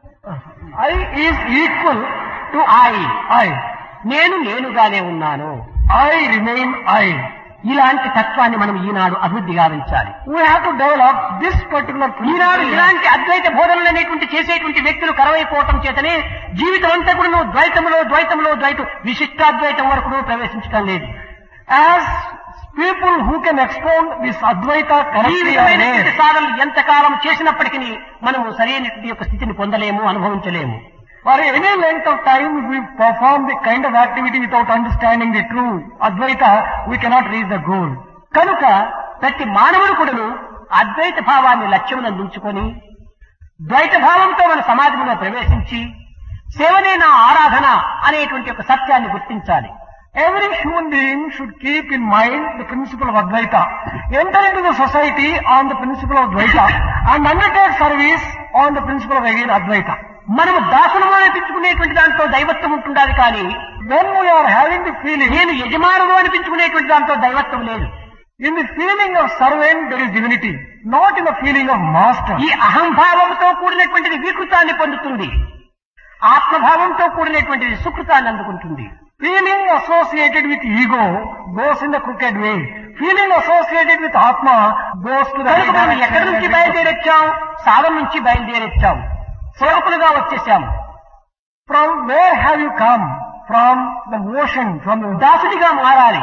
B: I is equal to
A: I
B: I.
A: నేను నేనుగానే ఉన్నాను
B: I remain I.
A: ఇలాంటి తత్వాన్ని మనం ఈనాడు అభివృద్ధి గావించాలి
B: We have to develop this particular
A: Eenadu
B: principle.
A: ఇలాంటి అద్వైత బోధనలు అనేటువంటి చేసేటువంటి వ్యక్తులు కరవైపోవటం చేతనే జీవితం అంతా కూడా ద్వైతములో ద్వైతంలో ద్వైతం విశిష్టాద్వైతం వరకు ప్రవేశించడం లేదు
B: As people who can expound this Advaita
A: ఈ
B: correctly are
A: విధమైనటువంటి
B: there.
A: సాధనలు ఎంతకాలం చేసినప్పటికీ మనము సరైనటువంటి యొక్క స్థితిని పొందలేము అనుభవించలేము
B: For any length of time, if we perform the kind of activity without understanding the true Advaita, we cannot reach the goal.
A: కనుక ప్రతి మానవుడు కూడాను అద్వైత భావాన్ని లక్ష్యమునందుంచుకొని ద్వైత భావంతో మన సమాజంలో ప్రవేశించి సేవనే నా ఆరాధన అనేటువంటి ఒక సత్యాన్ని గుర్తించాలి
B: Every human being should keep in mind the principle of Advaita. Enter into the society on the principle of Advaita and undertake service on the principle of again Advaita.
A: మనము దాసులము అనిపించుకునేటువంటి దాంట్లో దైవత్వం ఉంటుండాలి కానీ
B: When we are having the feeling,
A: నేను యజమానుడు అనిపించుకునేటువంటి దాంట్లో దైవత్వం లేదు
B: in the feeling of servant there is divinity, not in the feeling of master.
A: ఈ అహంభావంతో కూడినటువంటిది వికృతాన్ని పొందుతుంది ఆత్మభావంతో కూడినటువంటిది సుకృతాన్ని అందుకుంటుంది
B: Feeling associated with ego goes in the crooked way. Feeling associated with Atma goes to the
A: కనుక
B: right
A: మనం
B: direction.
A: ఎక్కడి నుంచి బయలుదేరొచ్చాం సాధన నుంచి బయలుదేరొచ్చాం సేవకులుగా వచ్చేసాం
B: From where have you come? From the ocean, from the
A: దాసుడిగా మారాలి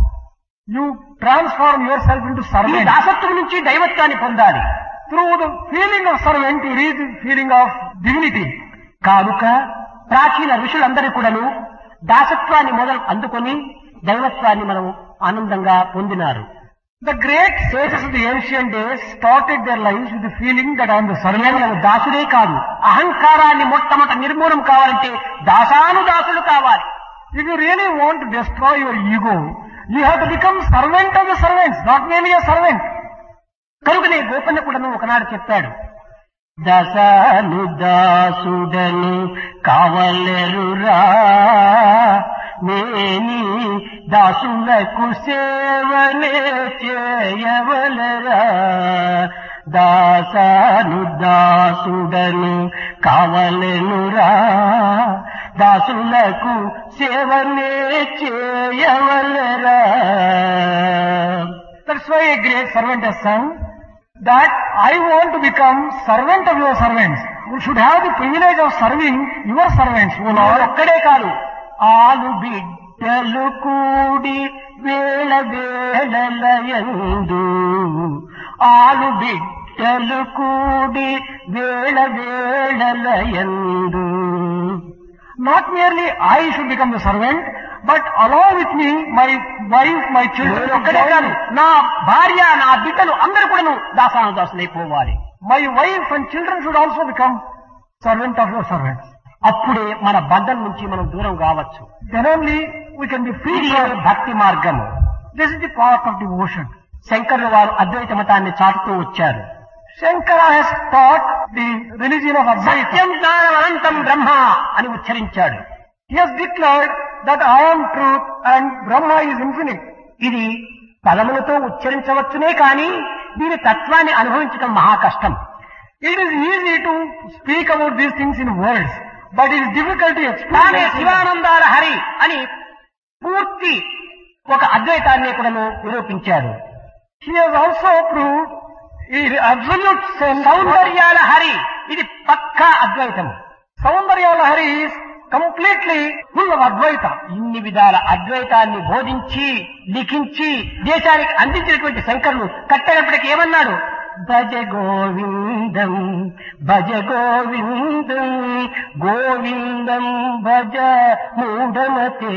B: You transform yourself into
A: ఈ
B: servant.
A: దాసత్వం నుంచి దైవత్వాన్ని పొందాలి
B: Through the feeling of servant, you reach the feeling of divinity.
A: కానుక ప్రాచీన ఋషులందరూ కూడాను దాసత్వాన్ని మొదలు అందుకొని దైవత్వాన్ని మనం ఆనందంగా పొందినారు
B: The great sages of the ancient days started their lives with the feeling that I am the servant.
A: కేవలం దాసుడే కాదు అహంకారాన్ని మొట్టమొదట నిర్మూలన కావాలంటే దాసాను దాసులు కావాలి
B: If you really want to destroy your ego, you have to become servant of the servants, not merely a servant.
A: కనుకనే గోపన్న కూడాను ఒకనాడు చెప్పాడు దశను దాసుడను కావలెరురా నేని దాసులకు సేవనే చేయవలరా దాసాను దాసుడను కావలెనురా దాసులకు సేవనే చేయవలరా
B: That's why a great servant has sung that I want to become servant of your servants. You should have the privilege of serving your servants, O
A: వాడు
B: Lord.
A: ఒక్కడే కాదు ఆలు బిడ్డలు కూడి వేళ వేళలయందు ఆలు బిడ్డలు కూడి వేళ వేళలయందు
B: Not merely I should become the servant, but along with me, my wife, my children,
A: నేను ఒక్కడే కాదు నా భార్య నా బిడ్డలు అందరూ కూడా దాసాను దాసులైపోవాలి
B: my wife and children should also become servant of your servants.
A: అప్పుడే మన బంధం నుంచి మనం దూరం కావచ్చు
B: Then only we can be free
A: ఇది
B: from
A: భక్తి మార్గము
B: This is the path of devotion.
A: శంకరులు వారు అద్వైత మతాన్ని చాటుతూ వచ్చారు
B: Shankara has taught the religion of Advaita.
A: సత్యం జ్ఞానం అనంతం బ్రహ్మ అని ఉచ్చరించాడు
B: He has declared that I am truth and Brahma is infinite.
A: ఇది పదములతో ఉచ్చరించవచ్చునే కానీ దీని తత్వాన్ని అనుభవించడం మహా కష్టం
B: It is easy to speak about these things in words, but it is difficult to explain.
A: తానే
B: it.
A: శివానందాల హరి అని పూర్తి ఒక అద్వైతాన్ని కూడా నిరూపించాడు
B: He has also proved in absolute sense
A: సౌందర్యాల Hari ఇది పక్కా అద్వైతము
B: Saundarya Lahari is completely full of Advaita.
A: ఇన్ని విధాల అద్వైతాన్ని బోధించి లిఖించి దేశానికి అందించినటువంటి శంకరులు కట్టేటప్పటికి ఏమన్నాడు భజ గోవిందం భజ గోవిందం గోవిందం భజ మూఢమతే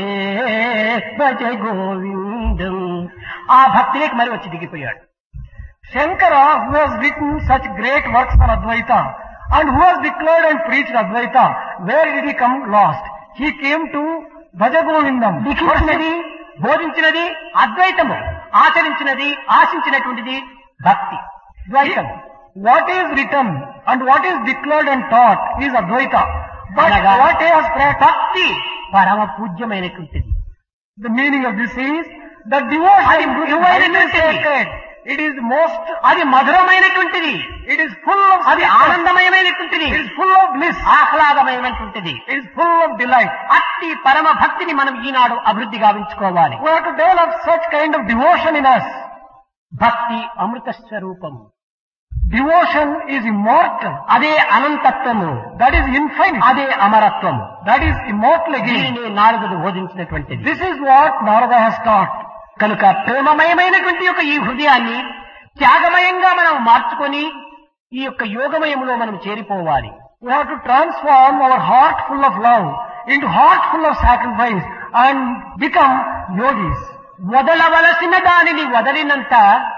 A: భజ గోవిందం ఆ భక్తిలోకి మరి వచ్చి దిగిపోయాడు
B: Shankara, who has written such great works on Advaita and who has declared and preached Advaita, where did he come lost? He came to Bhajagovindam.
A: లిఖించినది బోధించినది అద్వైతము ఆచరించినది ఆశించినటువంటిది భక్తి ద్వైతము
B: What is written and what is declared and taught is Advaita. But
A: అనగా
B: what he has practiced,
A: భక్తి పరమ పూజ్యమైనటువంటిది
B: the meaning of this is that devotion
A: అది
B: is
A: మృదువైనటువంటిది.
B: sacred. It is most,
A: అది మధురమైనటువంటిది
B: it is full of,
A: అది ఆనందమయమైనటువంటిది
B: it is full of bliss.
A: ఆహ్లాదమయమైనటువంటిది
B: It is full of delight.
A: అట్టి పరమ భక్తిని మనం ఈనాడు అభివృద్ధి గావించుకోవాలి
B: We have to develop such kind of devotion in us.
A: భక్తి అమృత స్వరూపము
B: Devotion is immortal.
A: అదే అనంతత్వము
B: That is infinite.
A: అదే అమరత్వము
B: That is immortal again.
A: దీనిని నాలుగదు బోధించినటువంటిది
B: This is what Narada has taught.
A: కనుక ప్రేమమయమైనటువంటి యొక్క ఈ హృదయాన్ని త్యాగమయంగా మనం మార్చుకొని ఈ యొక్క యోగమయములో మనం చేరిపోవాలి
B: We have to transform our heart full of love into heart full of sacrifice and become yogis.
A: వదలవలసిన దానిని వదలినంత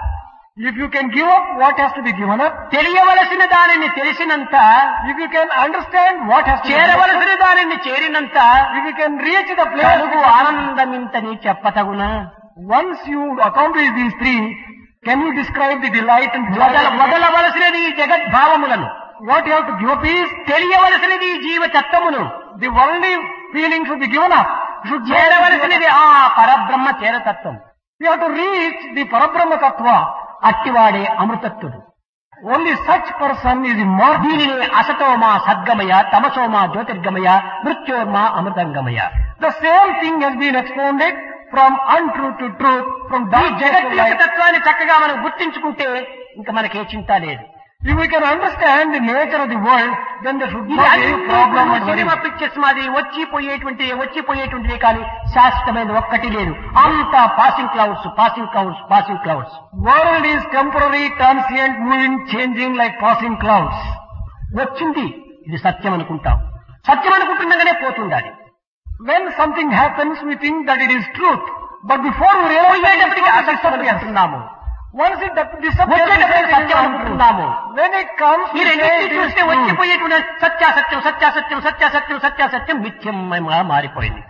B: If you can give up what has to be given up,
A: తెలియవలసిన దానిని తెలిసినంత
B: if you can understand what has to be
A: చేరవలసిన
B: understood,
A: దానిని చేరినంత
B: if you can reach the place,
A: కలుగు ఆనందమింతని చెప్పతగునా
B: once you accomplish these three, can you describe the delight and joy?
A: వదల
B: that you get?
A: వదలవలసినది ఈ జగద్భావములను
B: What you have to give up is
A: తెలియవలసినది ఈ జీవ తత్వమును
B: the worldly feelings should be given up. You should know the
A: చేరవలసినది ఆ పరబ్రహ్మ చేరతత్వం
B: You have to reach the Parabrahma Tattva.
A: అట్టివాడే అమృతత్వుడు
B: Only such person is immortal.
A: దీనిని అసతోమా సద్గమయ తమసోమా జ్యోతిర్గమయ మృత్యోర్మా అమృతంగమయ
B: The same thing has been expounded from untruth to truth, from
A: ఈ
B: dark to
A: జగత్తు యొక్క
B: light.
A: తత్వాన్ని చక్కగా మనం గుర్తించుకుంటే ఇంకా మనకే చింత లేదు
B: If we can understand the nature of the world, then there should
A: ఇది
B: not be
A: అన్ని
B: any problem and
A: సినిమా
B: worry.
A: పిక్చర్స్ మాది వచ్చిపోయేటువంటి వచ్చిపోయేటువంటిది కానీ శాశ్వతమైన ఒక్కటి లేదు అంతా passing clouds passing clouds passing clouds
B: World is temporary, transient, moving, changing like passing clouds.
A: వచ్చింది ఇది సత్యం అనుకుంటాం సత్యం అనుకుంటుండగానే పోతుండాలి
B: When something happens, we think that it is truth. But before we realize that it is
A: పోయేటప్పటికి
B: truth, it
A: అసత్యం
B: disappears.
A: అనుకుంటున్నాము
B: Once it di- disappears, we
A: వచ్చేటప్పటికి
B: say it is
A: Satyam
B: untruth.
A: అనుకుంటున్నాము
B: When it comes,
A: ఈ
B: we say
A: రెండింటిని
B: it is
A: చూస్తే
B: truth.
A: వచ్చిపోయేటువంటి సత్యాసత్యం సత్యాసత్యం సత్యాసత్యం సత్యాసత్యం మిథ్యంగా మారిపోయింది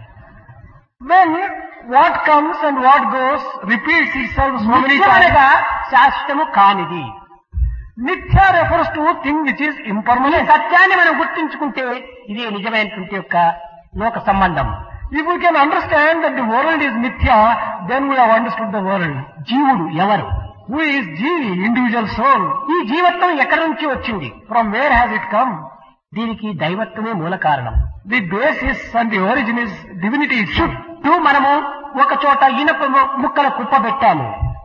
B: When what comes and what goes repeats itself so many
A: మిథ్యం
B: times.
A: అనగా శాశ్వతము కానిది
B: Mithya refers to thing which is
A: ఈ
B: impermanent.
A: సత్యాన్ని మనం గుర్తించుకుంటే ఇదే నిజమైనటువంటి యొక్క లోక సంబంధం
B: If we can understand that the world is mithya, then we have understood the world.
A: జీవుడు ఎవరు
B: Who is Jeevi, individual soul?
A: ఈ జీవత్వం ఎక్కడి నుంచి వచ్చింది
B: From where has it come?
A: దీనికి దైవత్వమే మూల కారణం
B: The basis and the origin is divinity itself.
A: చుట్టూ మనము ఒక చోట ఇనప ము- ముక్కల కుప్ప పెట్టాము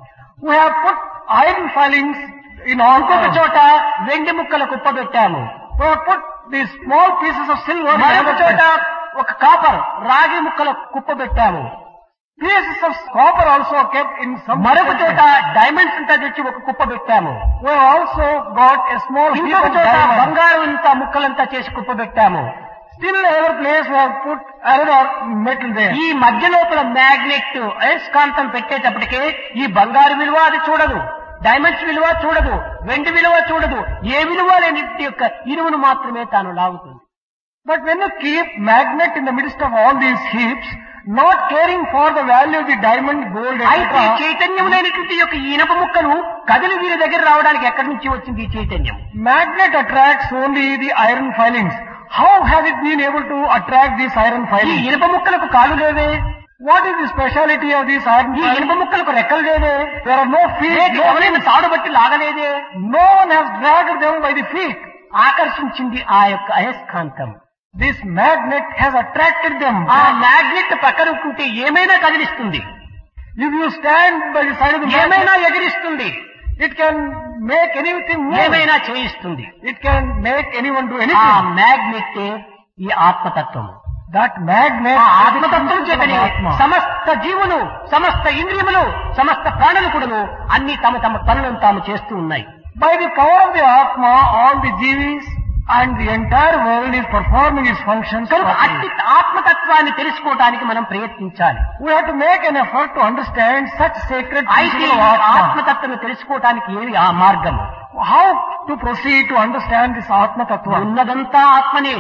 B: We have put iron filings in all
A: ఇంకొక
B: corners.
A: చోట వెండి ముక్కల కుప్ప పెట్టాము
B: We have put these small pieces of silver in
A: మరొక
B: another
A: చోట
B: place.
A: ఒక కాపర్ రాగి ముక్కల కుప్ప పెట్టాము
B: Pieces of copper also kept in some
A: మరొక
B: places.
A: చోట డైమండ్స్ అంతా తెచ్చి ఒక కుప్ప పెట్టాము
B: We have also got a small heap
A: ఇంకొక
B: of
A: చోట
B: diamond.
A: బంగారం ఇంత ముక్కలంతా చేసి కుప్ప పెట్టాము
B: Still another place we have put another metal there.
A: ఈ మధ్య లోపల మ్యాగ్నెట్ అయస్కాంతం పెట్టేటప్పటికే ఈ బంగారు విలువ అది చూడదు డైమండ్స్ విలువ చూడదు వెండి విలువ చూడదు ఏ విలువ లేని యొక్క ఇనుమును మాత్రమే తాను లాగుతుంది
B: But when you keep magnet in the midst of all these heaps, not caring for the value of the diamond, gold,
A: అయితే
B: etc.,
A: చైతన్యం లేనటువంటి యొక్క ఈ ఇనప ముక్కను కదిలి వీరి దగ్గర రావడానికి ఎక్కడి నుంచి వచ్చింది ఈ చైతన్యం
B: magnet attracts only the iron filings. How has it been able to attract these iron
A: ఈ
B: filings?
A: ఇనుప ముక్కలకు కాలు లేవే
B: What is the speciality of these iron
A: ఈ
B: filings?
A: ఇనుప ముక్కలకు రెక్కలు లేవే
B: There are no feet.
A: లేక
B: No,
A: ఎవరైనా తాడు బట్టి లాగలేదే
B: no one has dragged them by the feet.
A: ఆకర్షించింది ఆ యొక్క అయస్కాంతం
B: This magnet has attracted them.
A: ఆ మ్యాగ్నెట్ పక్కనుకుంటే ఏమైనా కదిలిస్తుంది
B: If you stand by the side of the
A: ఏమైనా
B: magnet,
A: ఎగిరిస్తుంది
B: it can make anything move.
A: ఏమైనా చేయిస్తుంది
B: It can make anyone do
A: ఆ
B: anything.
A: మ్యాగ్నెట్ ఈ ఆత్మతత్వం
B: That magnet
A: ఆ
B: is the
A: ఆత్మతత్వం
B: principle
A: చేతనే
B: of Atma.
A: సమస్త జీవులు సమస్త ఇంద్రియములు సమస్త ప్రాణులు కూడాను అన్ని తమ తమ పనులను తాము చేస్తూ ఉన్నాయి
B: By the power of the Atma, all the Jivis and the entire world is performing its functions.
A: కనుక
B: properly.
A: అట్టి ఆత్మతత్వాన్ని తెలుసుకోవడానికి మనం ప్రయత్నించాలి
B: We have to make an effort to understand such sacred
A: అయితే
B: principle
A: ఈ
B: of Atma.
A: ఆత్మతత్వం తెలుసుకోవడానికి ఏమి ఆ మార్గము
B: How to proceed to understand this Atma Tattva?
A: ఉన్నదంతా ఆత్మనే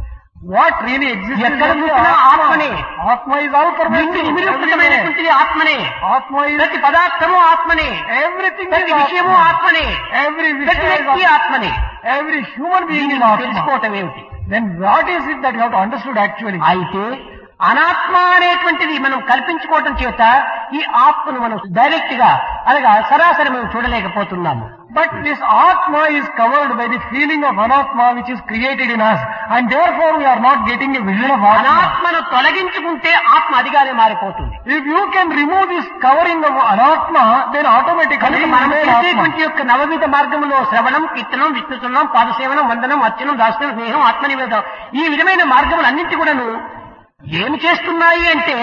B: What really exists
A: ఎక్కడ
B: is
A: చూసినా
B: Atma.
A: ఆత్మనే.
B: Atma is all
A: నిండి
B: pervasive. everywhere.
A: నిమిరుకృతమైనటువంటిది ఆత్మనే
B: Atma is
A: ప్రతి పదార్థము ఆత్మనే
B: everything
A: ప్రతి
B: is
A: విషయము
B: Atma.
A: ఆత్మనే
B: Every
A: ప్రతి
B: Vishaya is
A: వ్యక్తి
B: Atma.
A: ఆత్మనే
B: Every human being is
A: దీనిని
B: Atma.
A: తెలుసుకోవటం ఏమిటి
B: Then what is it that you have to understood actually?
A: అయితే అనాత్మ అనేటువంటిది మనం కల్పించుకోవటం చేత ఈ ఆత్మను మనం డైరెక్ట్ గా అనగా సరాసరి మనం చూడలేకపోతున్నాము
B: But this Atma is covered by the feeling of Anatma which is created in us. And therefore we are not getting a vision of Atma.
A: అనాత్మను తొలగించుకుంటే ఆత్మ అదిగానే మారిపోతుంది
B: If you can remove this covering of Anatma, then automatically
A: కనుక
B: you
A: మనం
B: remain Atma.
A: చేసేటువంటి యొక్క నవవిధ మార్గంలో శ్రవణం కీర్తనం విష్ణుతునం పాదసేవనం వందనం అర్చనం దాస్యం స్నేహం ఆత్మనివేదం ఈ విధమైన మార్గములన్నింటి కూడాను ఏమి చేస్తున్నాయి అంటే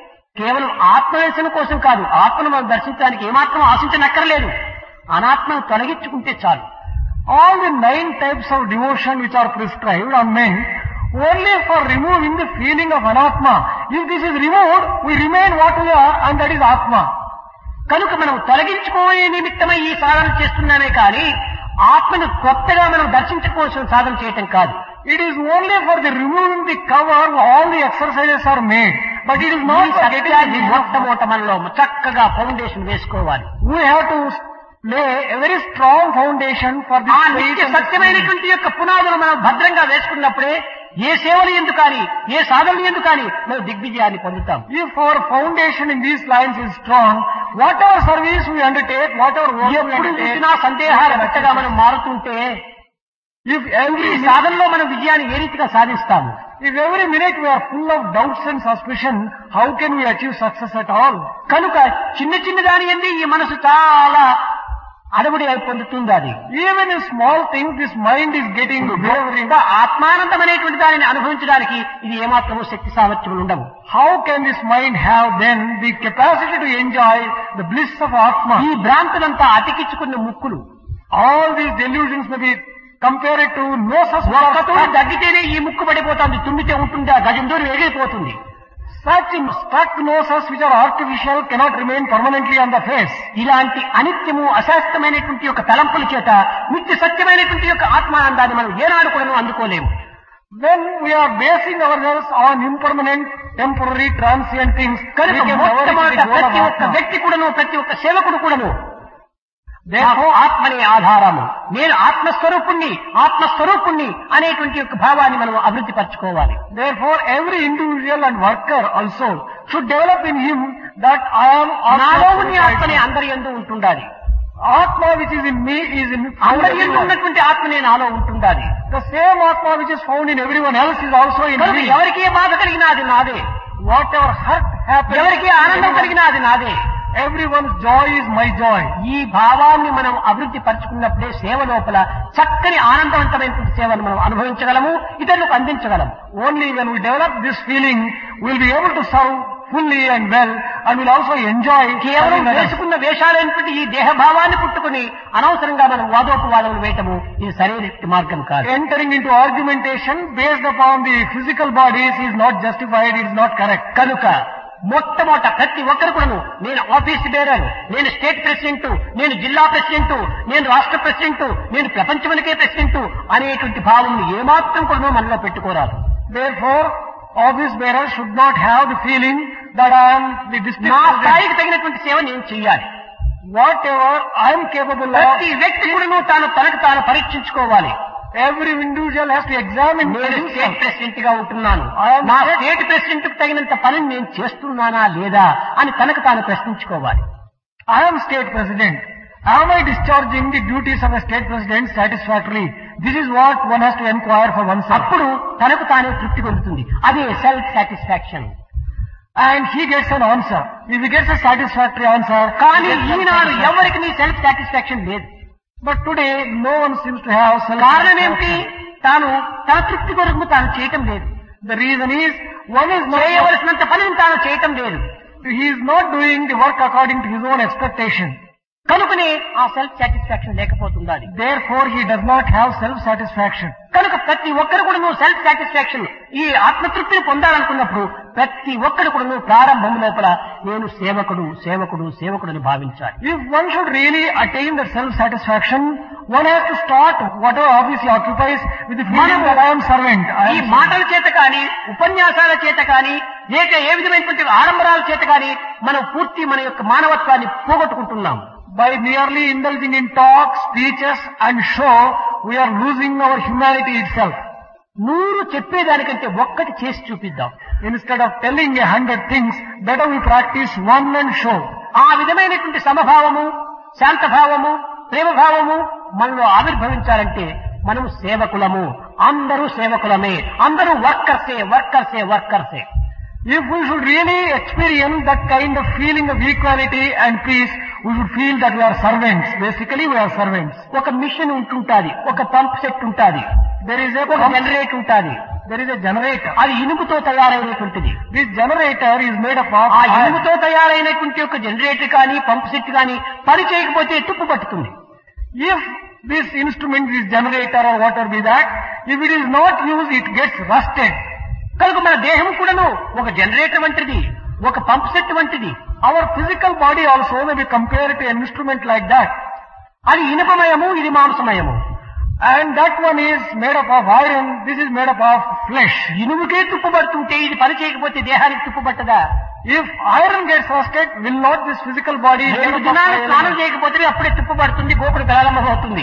A: కేవలం ఆత్మదర్శన కోసం కాదు ఆత్మను మనం దర్శించడానికి ఏమాత్రం ఆశించనక్కర్లేదు అనాత్మను తొలగించుకుంటే చాలు
B: All the nine types of devotion which are prescribed are meant only for removing the feeling of Anatma. If this is removed, we remain what we are and that is Atma.
A: కనుక మనం తొలగించుకోనే నిమిత్తమై ఈ సాధన చేస్తున్నామే కానీ ఆత్మను కొత్తగా మనం దర్శించుకోవాల్సిన సాధన చేయటం కాదు
B: It is only for the removing the cover all the exercises are made. But it is
A: ఈ
B: not for getting the
A: సత్యాన్ని
B: vision of
A: మొట్టమొదట మనలో చక్కగా ఫౌండేషన్ వేసుకోవాలి
B: We have to lay a very strong foundation for
A: ఆ
B: this faith
A: నిత్య
B: and this
A: సత్యమైనటువంటి యొక్క పునాదులు మనం భద్రంగా వేసుకున్నప్పుడే ఏ సేవలు ఎందుకు కానీ ఏ సాధనలు ఎందుకు కానీ మనం దిగ్విజయాన్ని పొందుతాం
B: belief. If our foundation in these lines is strong, whatever service we undertake, whatever work we
A: ఎప్పుడు
B: undertake,
A: చూసినా సందేహాలు పెట్టగా మనం మారుతుంటే
B: if
A: ఈ
B: every
A: సాధనలో మనం విజయాన్ని ఏ రీతిగా సాధిస్తాము
B: If every minute we are full of doubts and suspicion, how can we achieve success at all?
A: కనుక చిన్న చిన్న దాని ఎందు ఈ మనసు చాలా అడవుడి అయి పొందుతుంది అది
B: Even in small things, this mind is getting wavering.
A: ఇంకా ఆత్మానందం అనేటువంటి దానిని అనుభవించడానికి ఇది ఏమాత్రము శక్తి సామర్థ్యములు ఉండవు
B: How can this mind have then the capacity to enjoy the bliss of Atma?
A: ఈ భ్రాంతులంతా అతికించుకున్న ముక్కులు
B: All these delusions may be compared to no such
A: ఒక్కతో దగ్గితేనే ఈ ముక్కు పడిపోతుంది తుమ్మితే ఉంటుంది ఆ గజం దూరం ఎగిరిపోతుంది
B: Such stuck noses which are artificial cannot remain permanently on the face.
A: ఇలాంటి అనిత్యము అశాస్త్రమైనటువంటి యొక్క తలంపుల చేత నిత్య సత్యమైనటువంటి యొక్క ఆత్మానందాన్ని మనం ఏనాడు కూడా అందుకోలేము
B: When we are basing ourselves on impermanent, temporary, transient things, we
A: కనుక
B: can never
A: మొట్టమొదట
B: reach the goal of
A: ప్రతి ఒక్క
B: Atma.
A: వ్యక్తి కూడాను ప్రతి ఒక్క సేవకుడు కూడాను నాకు ఆత్మనే ఆధారము నేను ఆత్మస్వరూపుణ్ణి ఆత్మస్వరూపుణ్ణి అనేటువంటి యొక్క భావాన్ని మనం అభివృద్ధి పరచుకోవాలి
B: Therefore, every individual and worker also should develop in him that I am
A: నాలో ఉన్న
B: Atma.
A: ఆత్మనే అందరి ఎందు ఉంటుండాలి
B: Atma which is in me is in
A: అందరి ఎందు
B: everyone.
A: ఉన్నటువంటి ఆత్మనే నాలో ఉంటుండాలి
B: The same Atma which is found in everyone else is also in
A: కనుక
B: me.
A: ఎవరికి ఏ బాధ కలిగినా అది నాదే
B: Whatever hurt happens,
A: ఎవరికి ఏ ఆనందం
B: everyone-
A: కలిగినా అది నాదే
B: everyone's joy is my joy.
A: ఈ భావాన్ని మనం అభివృద్ధి పరచుకున్నప్పుడే సేవ లోపల చక్కని ఆనందవంతమైనటువంటి సేవను మనం అనుభవించగలము ఇతరులకు అందించగలము
B: Only when we develop this feeling, we'll be able to serve fully and well, and we'll also enjoy
A: కేవలం
B: serving others.
A: వేసుకున్న వేషాలైనటువంటి ఈ దేహ భావాన్ని పుట్టుకుని అనవసరంగా మనం వాదోపవాదములు వేయటము ఇది సరైన మార్గం కాదు
B: Entering into argumentation based upon the physical bodies is not justified, it is not correct.
A: కనుక మొట్టమొదట ప్రతి ఒక్కరు కూడాను నేను ఆఫీస్ బేరర్ నేను స్టేట్ ప్రెసిడెంట్ నేను జిల్లా ప్రెసిడెంట్ నేను రాష్ట్ర ప్రెసిడెంట్ నేను ప్రపంచమునికే ప్రెసిడెంట్ అనేటువంటి భావం ఏమాత్రం కూడా మనలో పెట్టుకోరాదు
B: Therefore, office bearers should not have the feeling that I am the district
A: నా
B: president.
A: స్థాయికి తగినటువంటి సేవ నేను చెయ్యాలి
B: Whatever I am capable of,
A: ప్రతి వ్యక్తి కూడాను తాను తనకు తాను పరీక్షించుకోవాలి
B: every individual has to examine
A: నేను
B: himself.
A: స్టేట్ ప్రెసిడెంట్ గా ఉంటున్నాను
B: I am
A: నా
B: state-
A: స్టేట్ ప్రెసిడెంట్ కు తగినంత పనిని నేను చేస్తున్నానా లేదా అని తనకు తాను ప్రశ్నించుకోవాలి
B: I am state president. Am I discharging the duties of a state president satisfactorily? This is what one has to inquire for oneself.
A: అప్పుడు తనకు తానే తృప్తి పొందుతుంది అదే self satisfaction
B: And he gets an answer. If he gets a satisfactory answer,
A: కానీ
B: he gets
A: ఈనాడు
B: self-satisfaction.
A: ఎవరికి నీ సెల్ఫ్ సాటిస్ఫాక్షన్ లేదు
B: But today, no one seems to have self
A: కారణం ఏమిటి తాను తన తృప్తి కొరకు తాను చేయటం లేదు
B: The reason is, one is not,
A: చేయవలసినంత పనిని తాను చేయటం లేదు
B: he is not doing the work according to his own expectation.
A: కనుకనే ఆ సెల్ఫ్ సాటిస్ఫాక్షన్ లేకపోతుంది అది
B: Therefore, he does not have self-satisfaction.
A: కనుక ప్రతి ఒక్కరు కూడా నువ్వు సెల్ఫ్ సాటిస్ఫాక్షన్ ఈ ఆత్మతృప్తిని పొందాలనుకున్నప్పుడు ప్రతి ఒక్కరు కూడా నువ్వు ప్రారంభం లోపల నేను సేవకుడు సేవకుడు సేవకుడు అని భావించాలి
B: If one should really attain that self-satisfaction, one has to start whatever office he occupies with the feeling that I am servant. I
A: ఈ
B: am
A: మాటల చేత కానీ ఉపన్యాసాల చేత కానీ లేక ఏ విధమైనటువంటి ఆడంబరాల చేత కానీ మనం పూర్తి మన యొక్క మానవత్వాన్ని పోగొట్టుకుంటున్నాం
B: By merely indulging in talk, speeches and show, we are losing our humanity itself.
A: నూరు చెప్పేదానికంటే ఒక్కటి చేసి చూపిద్దాం
B: Instead of telling a hundred things, better we practice one and show.
A: ఆ విధమైనటువంటి సమభావము శాంతభావము ప్రేమభావము మనలో ఆవిర్భవించాలంటే మనము సేవకులము అందరూ సేవకులమే అందరూ వర్కర్సే వర్కర్సే వర్కర్సే
B: If we should really experience that kind of feeling of equality and peace, we should feel that we are servants. Basically, we are servants.
A: ఒక మిషన్ ఉంటుంటాది ఒక పంప్ సెట్ ఉంటాది
B: There is a
A: ఒక జనరేటర్ ఉంటాది
B: there is a generator.
A: అది ఇనుముతో తయారైనటువంటిది
B: This generator is made up of
A: ఆ
B: iron.
A: ఇనుముతో తయారైనటువంటి ఒక జనరేటర్ కానీ పంప్ సెట్ కానీ పని చేయకపోతే తుప్పు పట్టుతుంది
B: If this instrument, this generator or whatever be that, if it is not used, it gets rusted.
A: కనుక మన దేహం కూడాను ఒక జనరేటర్ వంటిది ఒక పంప్ సెట్ వంటిది
B: Our physical body also may be compared to an instrument like that.
A: అది ఇనుపమయము ఇది మాంసమయము
B: And that one is made up of iron, this is made up of flesh.
A: ఇనుముకే తుప్పు పడుతుంటే ఇది పని చేయకపోతే దేహానికి తుప్పు పట్టదా
B: If iron gets rusted, will not this physical body made
A: రెండు
B: up of
A: దినాలు స్నానం
B: iron?
A: చేయకపోతే అప్పుడే తుప్పు పడుతుంది గోపుడు ప్రారంభం అవుతుంది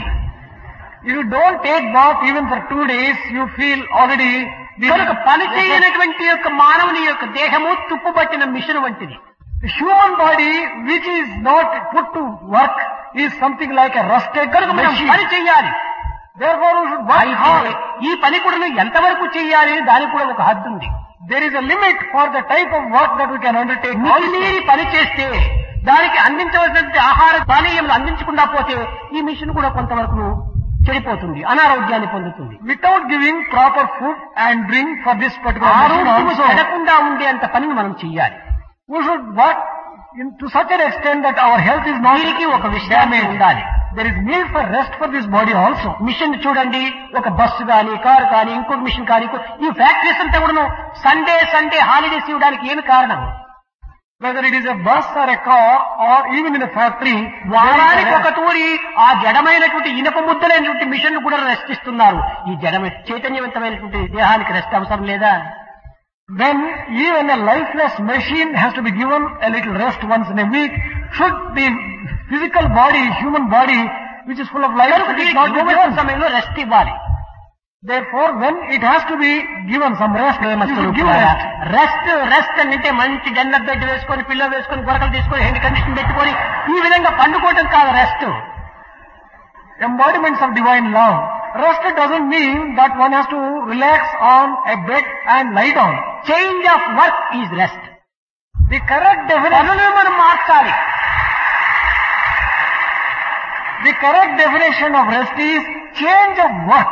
B: If you don't take bath even for two days, you feel already the,
A: కనుక పని చేయనటువంటి యొక్క మానవుని యొక్క దేహము తుప్పు పట్టిన మిషన్ వంటిది
B: the human body which is not put to work is something like a rusted
A: కనుక మనం
B: machine.
A: పని చెయ్యాలి
B: Therefore, we should work
A: అయితే
B: hard.
A: ఈ పని కూడా ఎంతవరకు చెయ్యాలి అని దానికి కూడా ఒక హద్దు ఉంది
B: There is a limit for the type of work that we can undertake.
A: మితిమీరి పని చేస్తే దానికి అందించవలసినటువంటి ఆహార పానీయములు అందించకుండా పోతే ఈ మిషన్ కూడా కొంతవరకు చెడిపోతుంది అనారోగ్యాన్ని పొందుతుంది
B: Without giving proper food and drink for this particular machine
A: ఆరోగ్యము
B: also,
A: చెడకుండా ఉండేంత పనిని మనం చెయ్యాలి
B: we should work in, to such an extent that our health is not
A: దీనికి ఒక విశ్రాంతి
B: damaged.
A: ఉండాలి
B: There is need for rest for this body also.
A: Machine చూడండి ఒక బస్సు కానీ కారు కానీ ఇంకొక మిషన్ కానీ ఇంకో- ఈ ఫ్యాక్టరీస్ అంతా కూడా సండే సండే హాలిడేస్ ఇవ్వడానికి ఏమి కారణం
B: Whether it is a bus or a car or even in a factory,
A: వారానికి
B: there is
A: ఒక
B: a-
A: తూరి ఆ జడమైనటువంటి ఇనప ముద్దలైనటువంటి మిషన్లు కూడా రెస్ట్ ఇస్తున్నారు ఈ జడమ చైతన్యవంతమైనటువంటి దేహానికి రెస్ట్ అవసరం లేదా
B: when even a lifeless machine has to be given a little rest once in a week, should the physical body, human body, which is full of life,
A: కనుక
B: it is
A: దీనికి
B: not
A: విభజన
B: given.
A: సమయంలో రెస్ట్ ఇవ్వాలి
B: Therefore, when it has to be given some rest, you should give rest.
A: Rest rest అంటే మంచి డెన్నర్ బెడ్ వేసుకొని పిల్లో వేసుకొని గొరకలు తీసుకొని హెయిర్ కండిషన్ పెట్టుకొని ఈ విధంగా పండుకోవటం కాదు rest
B: Embodiments of divine love. Rest doesn't mean that one has to relax on a bed and lie down.
A: Change of work is rest
B: The correct definition,
A: పనులు మనం మార్చాలి
B: the correct definition of rest is change of work.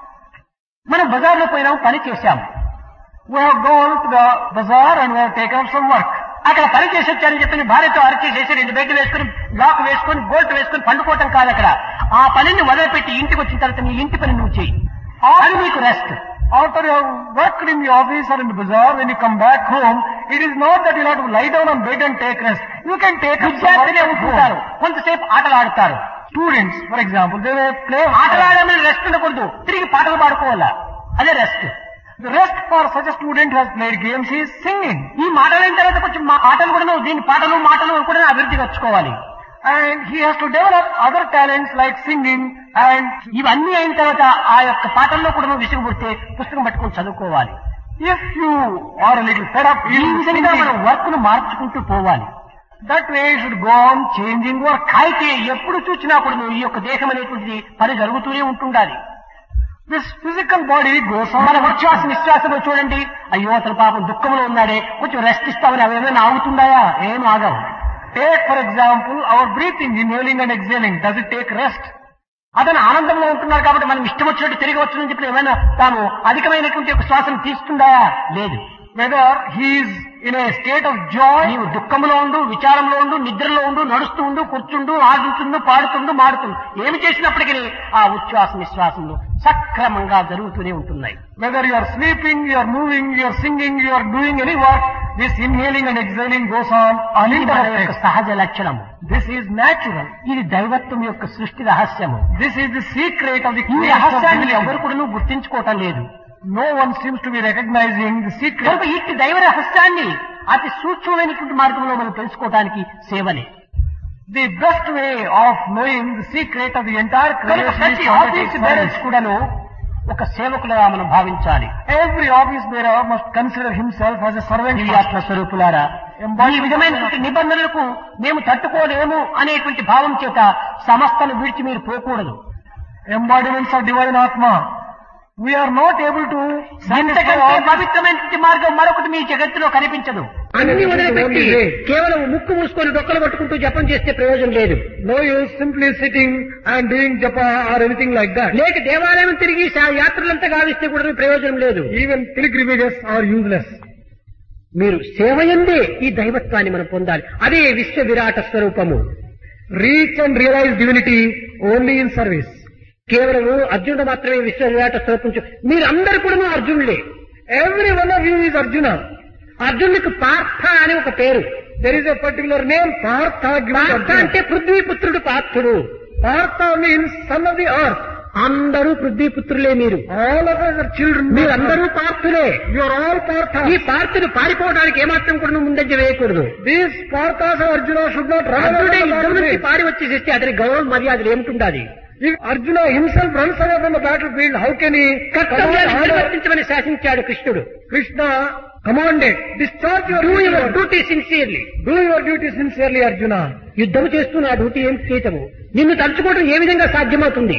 A: మనం బజార్లో పోయినాము పని చేశాము
B: We have gone to the bazaar and we have taken up some work.
A: అక్కడ పని చేసి వచ్చారని చెప్పి నీ భార్యతో అరచేసేసి రెండు బెడ్ వేసుకొని లాక్ వేసుకొని బోల్ట్ వేసుకొని పండుకోవటం కాదు అక్కడ ఆ పనిని వదిలిపెట్టి ఇంటికి వచ్చిన తర్వాత నీ ఇంటి పని నువ్వు చెయ్యి అది నీకు rest
B: After you have worked in the office or in the bazaar, when you come back home, it is not that you have to lie down on bed and take rest. You can take up some work
A: విద్యార్థులే
B: at
A: ఉంటుంటారు
B: home.
A: కొంతసేపు ఆటలు ఆడతారు
B: Students, for example, they may play
A: ఆటలు ఆడమని రెస్ట్ ఉండకూడదు తిరిగి పాటలు పాడుకోవాలా అదే rest
B: The rest for such a student who has played games is singing.
A: ఈ మాటలు అయిన తర్వాత కొంచెం మా ఆటలు కూడా నువ్వు దీని పాటలు మాటలు కూడా అభివృద్ధి వచ్చుకోవాలి
B: And he has to develop other talents like singing and
A: ఇవన్నీ అయిన తర్వాత ఆ యొక్క పాటల్లో కూడా నువ్వు విసుగుపుడితే పుస్తకం పట్టుకొని చదువుకోవాలి
B: if you are a little fed up
A: ఈ
B: in
A: విధంగా మనం
B: singing,
A: వర్క్ ను మార్చుకుంటూ పోవాలి
B: that way you should go on changing work.
A: అయితే ఎప్పుడు చూసినా కూడా నువ్వు ఈ యొక్క దేహం అనేటువంటిది పని జరుగుతూనే ఉంటుండాలి
B: This physical body goes on.
A: మన ఉచ్ఛ్వాస నిశ్వాసంలో చూడండి అయ్యో అతను పాపం దుఃఖంలో ఉన్నాడే కొంచెం రెస్ట్ ఇస్తామని అవి ఏమైనా ఆగుతుందాయా ఏం ఆగవు
B: Take for example our breathing, inhaling and exhaling. Does it take rest?
A: అతను ఆనందంలో ఉంటున్నాడు కాబట్టి మనం ఇష్టం వచ్చినట్టు తిరిగి వచ్చునని చెప్పి ఏమైనా తాను అధికమైనటువంటి ఒక శ్వాసను తీసుకుందాయా లేదు
B: Whether he is in a state of joy
A: నీవు దుఃఖంలో ఉండు విచారంలో ఉండు నిద్రలో ఉండు నడుస్తూ ఉండు కూర్చుండు ఆడుతుండు పాడుతుండు మాడుతుండు ఏమి చేసినప్పటికీ ఆ ఉచ్ఛ్వాస నిశ్వాసంలో సక్రమంగా జరుగుతూనే ఉంటున్నాయి
B: Whether you are sleeping, you are moving, you are singing, you are doing any work, this inhaling and exhaling goes on
A: ఇది మన యొక్క
B: uninterrupted.
A: సహజ లక్షణము
B: This is natural.
A: ఇది దైవత్వం యొక్క సృష్టి రహస్యము
B: This is the secret of the
A: ఈ
B: creation of
A: రహస్యాన్ని
B: divinity.
A: ఎవరు కూడా గుర్తించుకోవటం లేదు
B: No one seems to be recognizing the secret.
A: కనుక ఇట్టి దైవ రహస్యాన్ని అతి సూక్ష్మమైనటువంటి మార్గంలో మనం తెలుసుకోవడానికి సేవలే
B: The best way of knowing the secret of the entire
A: కనుక
B: creation is
A: ప్రతి
B: to
A: office
B: undertake
A: bearers
B: service.
A: కూడాను ఒక సేవకులుగా మనం భావించాలి
B: Every office bearer must consider himself as a servant.
A: దివ్యాత్మ స్వరూపులారా ఈ విధమైనటువంటి నిబంధనలకు మేము తట్టుకోలేము అనేటువంటి భావం చేత సమస్తను విడిచి మీరు పోకూడదు
B: Embodiments of divine Atma. We are not able to satisfy
A: ఇంతకంటే
B: all
A: పవిత్రమైనటువంటి మార్గం మరొకటి మీ జగత్తులో కనిపించదు అన్ని వదిలిపెట్టి కేవలం ముక్కు మూసుకొని డొక్కలు పట్టుకుంటూ జపం చేస్తే ప్రయోజనం లేదు
B: No use simply sitting and doing japa or anything like that.
A: లేక దేవాలయం తిరిగి శా- యాత్రలంతా గావిస్తే కూడా ప్రయోజనం లేదు
B: Even pilgrimages are useless.
A: మీరు సేవయందే ఈ దైవత్వాన్ని మనం పొందాలి అదే విశ్వ విరాట స్వరూపము
B: Reach and realize divinity only in service.
A: కేవలం అర్జునుడు మాత్రమే విశ్వ విరాట స్వరూపం చూ- మీరందరూ కూడా అర్జునులే
B: Every one of you is Arjuna.
A: అర్జునుడికి పార్థ అని ఒక పేరు
B: There is a particular name, Partha given to
A: Partha
B: Arjuna.
A: అంటే పృథ్వీపుత్రుడు పార్థుడు
B: Partha means son of the earth.
A: అందరూ పృథ్వీపుత్రులే మీరు
B: All of us are children. of
A: మీరందరూ
B: earth.
A: పార్థులే
B: You are all Partha.
A: ఈ పార్థుడు పారిపోవడానికి ఏమాత్రం కూడా నువ్వు ముందంజ వేయకూడదు
B: These Parthas of Arjuna should not run away
A: అర్జునుడే
B: from the
A: యుద్ధం నుంచి
B: battlefield.
A: పారి వచ్చేసేస్తే అతని గౌరవం మర్యాదలు ఏమిటుండాలి
B: If Arjuna himself runs away from the battlefield, how can he
A: కర్తవ్యాన్ని
B: command order?
A: నిర్వర్తించమని శాసించాడు కృష్ణుడు
B: Krishna commanded, discharge your
A: do
B: duty,
A: your
B: Arjuna.
A: Duty sincerely
B: Do your duty sincerely, Arjuna.
A: యుద్ధం చేస్తూ నా డ్యూటీ ఏం చేయటము నిన్ను తలుచుకోవడం ఏ విధంగా సాధ్యమవుతుంది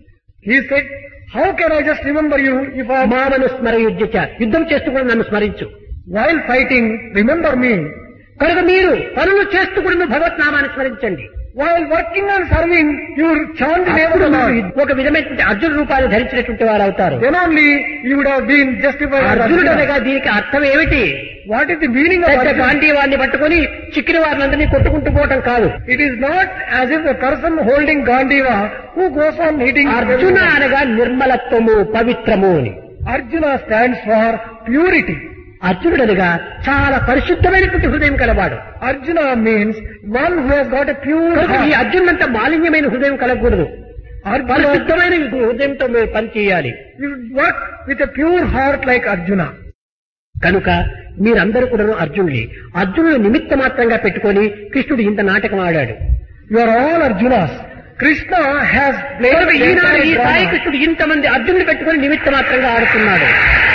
B: He said, how can I just remember you if I,
A: మామను స్మరయుద్ధ యుద్ధం చేస్తూ కూడా నన్ను స్మరించు
B: while fighting, remember me.
A: కనుక మీరు పనులు చేస్తూ కూడా నువ్వు భగవత్నామాన్ని స్మరించండి
B: While working and serving, you chant the name of
A: అప్పుడు
B: the
A: మీరు
B: Lord.
A: ఒక విధమైనటువంటి అర్జున రూపాన్ని ధరించినటువంటి వారు అవుతారు
B: Then only you would have been justified as
A: అర్జునుడు
B: Arjuna.
A: అనగా దీనికి అర్థం ఏమిటి
B: What is the meaning of
A: పెద్ద
B: Arjuna?
A: గాంధీ వారిని పట్టుకొని చిక్కిన వారినందరినీ కొట్టుకుంటూ పోవటం కాదు
B: It is not as if the person holding Gandiva who goes on eating
A: Arjuna
B: everyone.
A: అనగా నిర్మలత్వము పవిత్రము అని
B: Arjuna stands for purity.
A: అర్జునుడనగా చాలా పరిశుద్ధమైనటువంటి హృదయం కలవాడు
B: Arjuna means one who has got a pure
A: కనుక ఈ
B: heart.
A: అర్జునంత మాలిన్యమైన హృదయం కలగకూడదు
B: Arjuna,
A: పరిశుద్ధమైన హృదయంతో మీరు పనిచేయాలి
B: you work with a pure heart like Arjuna.
A: కనుక మీరందరూ కూడా అర్జునులే అర్జునుడు నిమిత్త మాత్రంగా పెట్టుకొని కృష్ణుడు ఇంత నాటకం ఆడాడు
B: You are all Arjunas. Krishna has played
A: కనుక
B: the
A: ఈనాడు ఈ
B: entire
A: సాయి
B: drama.
A: కృష్ణుడు ఇంతమంది అర్జునుడు పెట్టుకుని నిమిత్త మాత్రంగా ఆడుతున్నాడు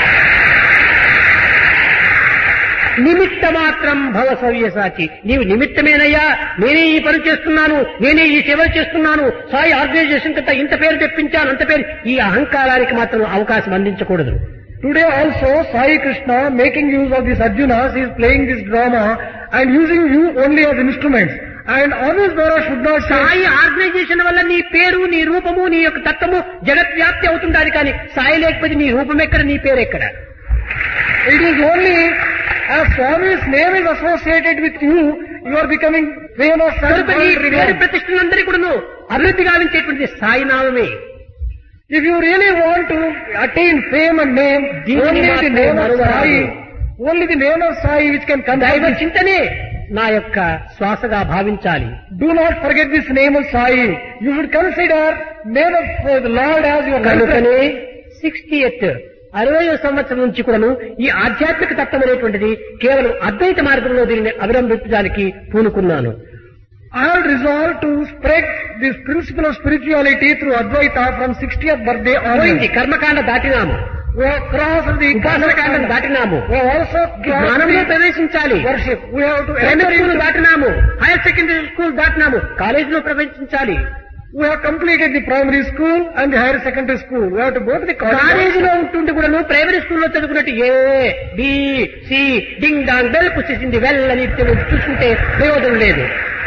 A: నిమిత్త మాత్రం భవ సవ్యసాచి నీవు నిమిత్తమేనయ్యా నేనే ఈ పని చేస్తున్నాను నేనే ఈ సేవ చేస్తున్నాను సాయి ఆర్గనైజేషన్ కంటే ఇంత పేరు తెప్పించాను అంత పేరు ఈ అహంకారానికి మాత్రం అవకాశం అందించకూడదు
B: Today also Sai Krishna making use of these Arjunas is playing this drama and using you only as instruments. And always Dora should not say,
A: Sai organization వల్ల నీ పేరు నీ రూపము నీ యొక్క తత్వము జగత్వ్యాప్తి అవుతుండాలి కానీ సాయి లేకపోతే నీ రూపం ఎక్కడ నీ పేరు ఎక్కడ
B: it is only as Swami's name is associated with you, you are becoming famous and
A: కనుక నీ
B: world
A: పేరు
B: renowned.
A: ప్రతిష్టలందరి కూడాను అభివృద్ధి గావించేటువంటి సాయి నామమే
B: If you really want to attain fame and name,
A: దీనిని
B: only the
A: మాత్రమే
B: name of
A: మరువరాదు.
B: Sai, only the name of Sai which can
A: దైవ
B: convey.
A: చింతనే నా యొక్క శ్వాసగా భావించాలి
B: Do not forget this name of Sai. You should consider name of uh, the Lord as your
A: కనుకనే
B: life.
A: సిక్స్టీ ఎయిత్ అరవయో సంవత్సరం నుంచి కూడాను ఈ ఆధ్యాత్మిక తత్వం అనేటువంటిది కేవలం అద్వైత మార్గంలో దీనిని అవిలంబించడానికి పూనుకున్నాను
B: I have resolved to spread this principle of spirituality through Advaita from 60th birthday
A: పోయింది
B: onwards.
A: కర్మకాండ దాటినాము
B: We have crossed the
A: ఉపాసన కాండం దాటినాము
B: We have also
A: జ్ఞానంలో
B: crossed
A: ప్రవేశించాలి
B: the worship. We have to
A: primary
B: enter
A: school
B: into
A: దాటినాము హైయర్ సెకండరీ స్కూల్ దాటినాము కాలేజీలో ప్రవేశించాలి
B: We have completed the primary school and the higher secondary school. We have to go to the college.
A: కాలేజీలో ఉంటుంటే కూడాను ప్రైమరీ స్కూల్లో చదువుకున్నట్టు A B C ding dong bell పుచ్చేసింది వెల్ అని చూసుకుంటే ప్రయోజనం లేదు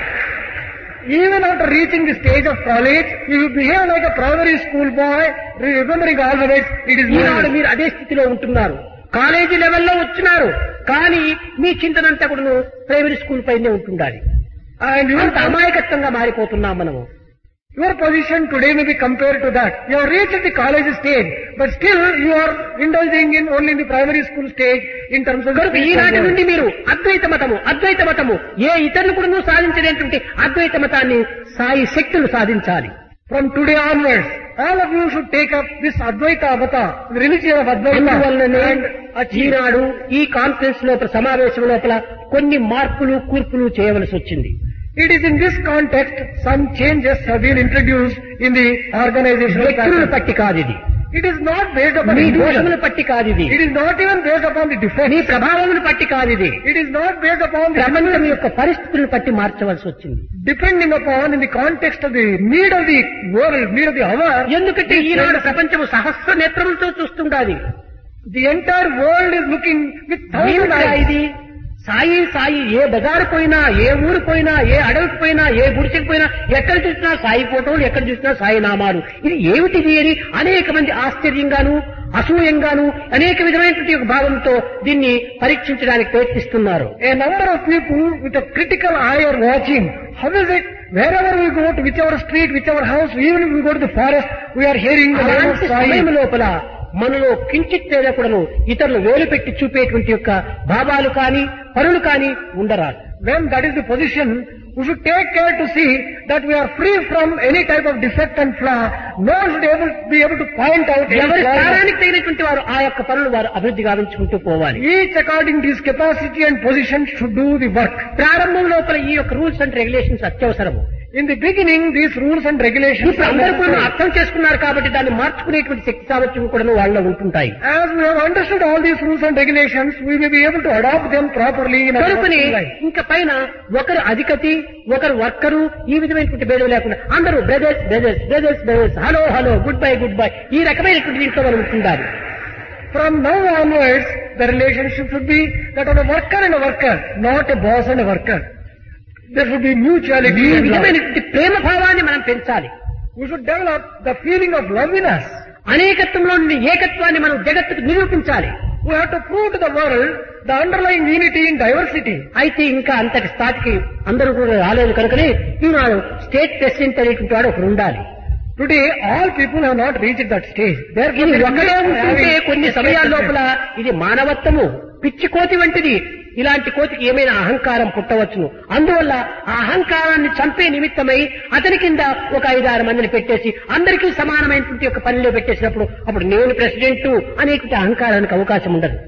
B: Even after reaching the stage of college, you will behave like a primary school boy, remembering alphabets. It is
A: Eenadu
B: not.
A: మీరు అదే స్థితిలో ఉంటున్నారు కాలేజీ లెవెల్లో వచ్చినారు కానీ మీ చింతనంతా కూడాను ప్రైమరీ స్కూల్ పైనే ఉంటుండాలి
B: And your,
A: అంత అమాయకత్వంగా మారిపోతున్నాం మనము
B: your position today may be compared to that. You have reached the college stage, but still you are indulging in only in the primary school stage in terms of the
A: కనుక
B: spiritual
A: ఈనాటి
B: world.
A: నుండి మీరు అద్వైత మతము అద్వైత మతము ఏ ఇతరులు కూడా సాధించలేటువంటి అద్వైత మతాన్ని సాయి శక్తులు సాధించాలి
B: From today onwards, all of you should take up this Advaita Avata, the religion of Advaita,
A: అందువల్లనే
B: and achieve.
A: ఈనాడు ఈ కాన్ఫరెన్స్ లోపల సమావేశం లోపల కొన్ని మార్పులు కూర్పులు చేయవలసి వచ్చింది
B: It is in this context some changes have been introduced in the organizational
A: వ్యక్తులను
B: pattern.
A: పట్టి కాదు ఇది
B: It is not based upon
A: నీ
B: individual.
A: దోషములు పట్టి కాదు ఇది
B: It is not even based upon the
A: నీ
B: defense.
A: ప్రభావములు పట్టి కాదు ఇది
B: It is not based upon the
A: ప్రపంచం యొక్క పరిస్థితులను పట్టి మార్చవలసి వచ్చింది
B: depending upon in the context of the need of the world, need of the hour.
A: ఎందుకంటే ఈనాడు ప్రపంచము సహస్ర నేత్రములతో చూస్తుండాలి
B: The entire world is looking with thousand
A: ఏమిటా
B: eyes.
A: ఇది సాయి సాయి ఏ బజారు పోయినా ఏ ఊరు పోయినా ఏ అడవికి పోయినా ఏ గుడిసెకి పోయినా ఎక్కడ చూసినా సాయి ఫోటోలు ఎక్కడ చూసినా సాయి నామాలు ఇది ఏమిటిది అని అనేక మంది ఆశ్చర్యంగాను అసూయంగాను అనేక విధమైనటువంటి ఒక భావంతో దీన్ని పరీక్షించడానికి ప్రయత్నిస్తున్నారు
B: A number of people with a critical eye are watching. How is it? Wherever we go to whichever street, whichever house, even if we go to the forest, we are hearing the name of
A: అలాంటి సమయం
B: Sai.
A: లోపల మనలో కించిత్ తేడా కూడాను ఇతరులు వేలు పెట్టి చూపేటువంటి యొక్క భావాలు కానీ పనులు కానీ ఉండరాదు
B: When that is the position, we should take care to see that we are free from any type of defect and flaw. No one should able, be able to point out any
A: ఎవరి
B: flaw.
A: స్థానానికి తగినటువంటి వారు ఆ యొక్క పనులు వారు అభివృద్ధి గావించుకుంటూ పోవాలి
B: Each according to his capacity and position should do the work.
A: ప్రారంభం లోపల ఈ యొక్క రూల్స్ అండ్ రెగ్యులేషన్స్ అత్యవసరము
B: In the beginning, these rules and regulations
A: ఇప్పుడు
B: are
A: అందరూ కూడా
B: necessary.
A: అర్థం చేసుకున్నారు కాబట్టి దాన్ని మార్చుకునేటువంటి శక్తి సామర్థ్యం కూడా వాళ్ళలో ఉంటుంటాయి
B: As we have understood all these rules and regulations, we may be able to adopt them properly in our
A: కనుకని
B: personal life.
A: ఇంకా పైన ఒకరు అధికతి ఒకరు వర్కరు ఈ విధమైనటువంటి భేదం లేకుండా అందరూ brothers brothers brothers brothers hello hello good bye good bye ఈ రకమైనటువంటి దీంట్లో మనం ఉండాలి
B: From now onwards, the relationship should be that of a worker and a worker, not a boss and a worker. There should be mutuality.
A: ఈ
B: and love.
A: విధమైనటువంటి ప్రేమ భావాన్ని మనం పెంచాలి
B: We should develop the feeling of love in us.
A: అనేకత్వంలో నుండి ఏకత్వాన్ని మనం జగత్తుకు నిరూపించాలి
B: We have to prove to the world the underlying unity in diversity.
A: అయితే ఇంకా అంతటి స్థాయికి అందరూ కూడా రాలేదు కనుకనే ఈనాడు స్టేట్ ప్రెసిడెంట్ అనేటువంటి వాడు ఒకరు ఉండాలి
B: Today, all people have not reached that stage. Therefore,
A: ఇది
B: there is
A: ఒకడే
B: no
A: ఉంటుంటే
B: having
A: కొన్ని
B: a state
A: సమయాల
B: president.
A: లోపల ఇది మానవత్వము పిచ్చి కోతి వంటిది ఇలాంటి కోతికి ఏమైనా అహంకారం పుట్టవచ్చును అందువల్ల ఆ అహంకారాన్ని చంపే నిమిత్తమై అతని కింద ఒక ఐదారు మందిని పెట్టేసి అందరికీ సమానమైనటువంటి ఒక పనిలో పెట్టేసినప్పుడు అప్పుడు నేను ప్రెసిడెంట్ అనేటువంటి అహంకారానికి అవకాశం ఉండదు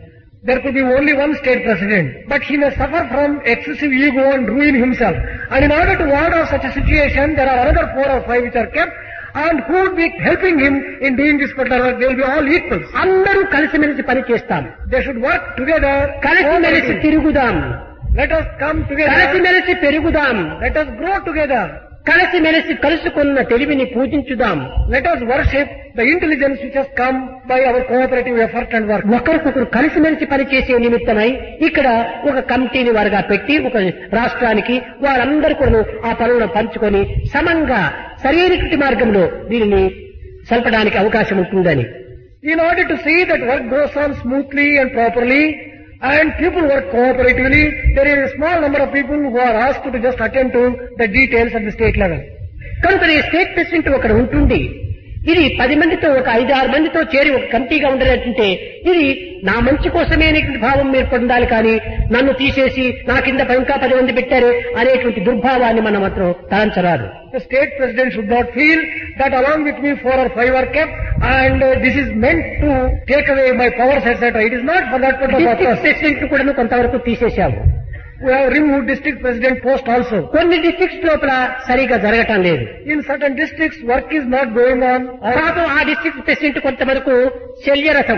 B: there could be only one state president, but he may suffer from excessive ego and ruin himself. And in order to ward off such a situation, there are another four or five which are kept, and who would be helping him in doing this particular work? They will be all equals.
A: అందరూ కలిసిమెలిసి పని చేస్తాం
B: They should work together.
A: కలిసిమెలిసి
B: cooperatively.
A: తిరుగుదాం
B: Let us come together.
A: కలిసిమెలిసి పెరుగుదాం
B: Let us grow together.
A: కలిసిమెలిసి కలుసుకున్న తెలివిని పూజించుదాం
B: Let us worship the intelligence which has come by our cooperative effort and work.
A: ఒకరికొకరు కలిసిమెలిసి పనిచేసే నిమిత్తమై ఇక్కడ ఒక కమిటీని వారుగా పెట్టి ఒక రాష్ట్రానికి వారందరూ కూడా ఆ పనులను పంచుకొని సమంగా సరైనటువంటి మార్గంలో దీనిని సల్పడానికి అవకాశం ఉంటుందని
B: In order to see that work goes on smoothly and properly and people work cooperatively, there is a small number of people who are asked to just attend to the details at the state level.
A: కనుక ఈ స్టేట్ ప్రెసిడెంట్ ఒకడు ఉంటుంది ఇది పది మందితో ఒక ఐదు ఆరు మందితో చేరి ఒక కమిటీగా ఉండలేదంటే ఇది నా మంచి కోసమే అనేటువంటి భావం మీరు పొందాలి కానీ నన్ను తీసేసి నా కింద ఇంకా పది మంది పెట్టారు అనేటువంటి దుర్భావాన్ని మనం మాత్రం తలంచరాదు
B: The state president should not feel that along with me four or five are kept and uh, this is meant to take away my powers etc. It is not for that particular
A: district
B: purpose.
A: President కూడా కొంతవరకు తీసేశాము
B: We have removed district president post also.
A: కొన్ని డిస్ట్రిక్ట్స్ లోపల సరిగా జరగటం లేదు
B: In certain districts work is not going on. or-
A: పాపం ఆ డిస్ట్రిక్ట్ ప్రెసిడెంట్ కొంతవరకు శల్యరథం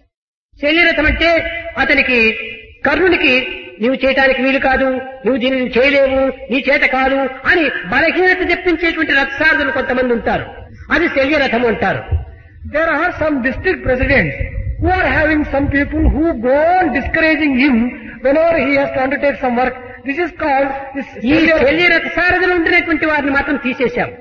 A: శల్యరథం అంటే అతనికి కర్ణునికి నీవు చేయటానికి వీలు కాదు నువ్వు దీనిని చేయలేవు నీ చేత కాదు అని బలహీనత చెప్పించేటువంటి రథసారులు కొంతమంది ఉంటారు అది శల్యరథం అంటారు
B: There are some district presidents who are having some people who go on discouraging him whenever he has to undertake some work. This is called this
A: ఈ శల్యరథ సారథులు ఉండినటువంటి వారిని మాత్రం తీసేశాం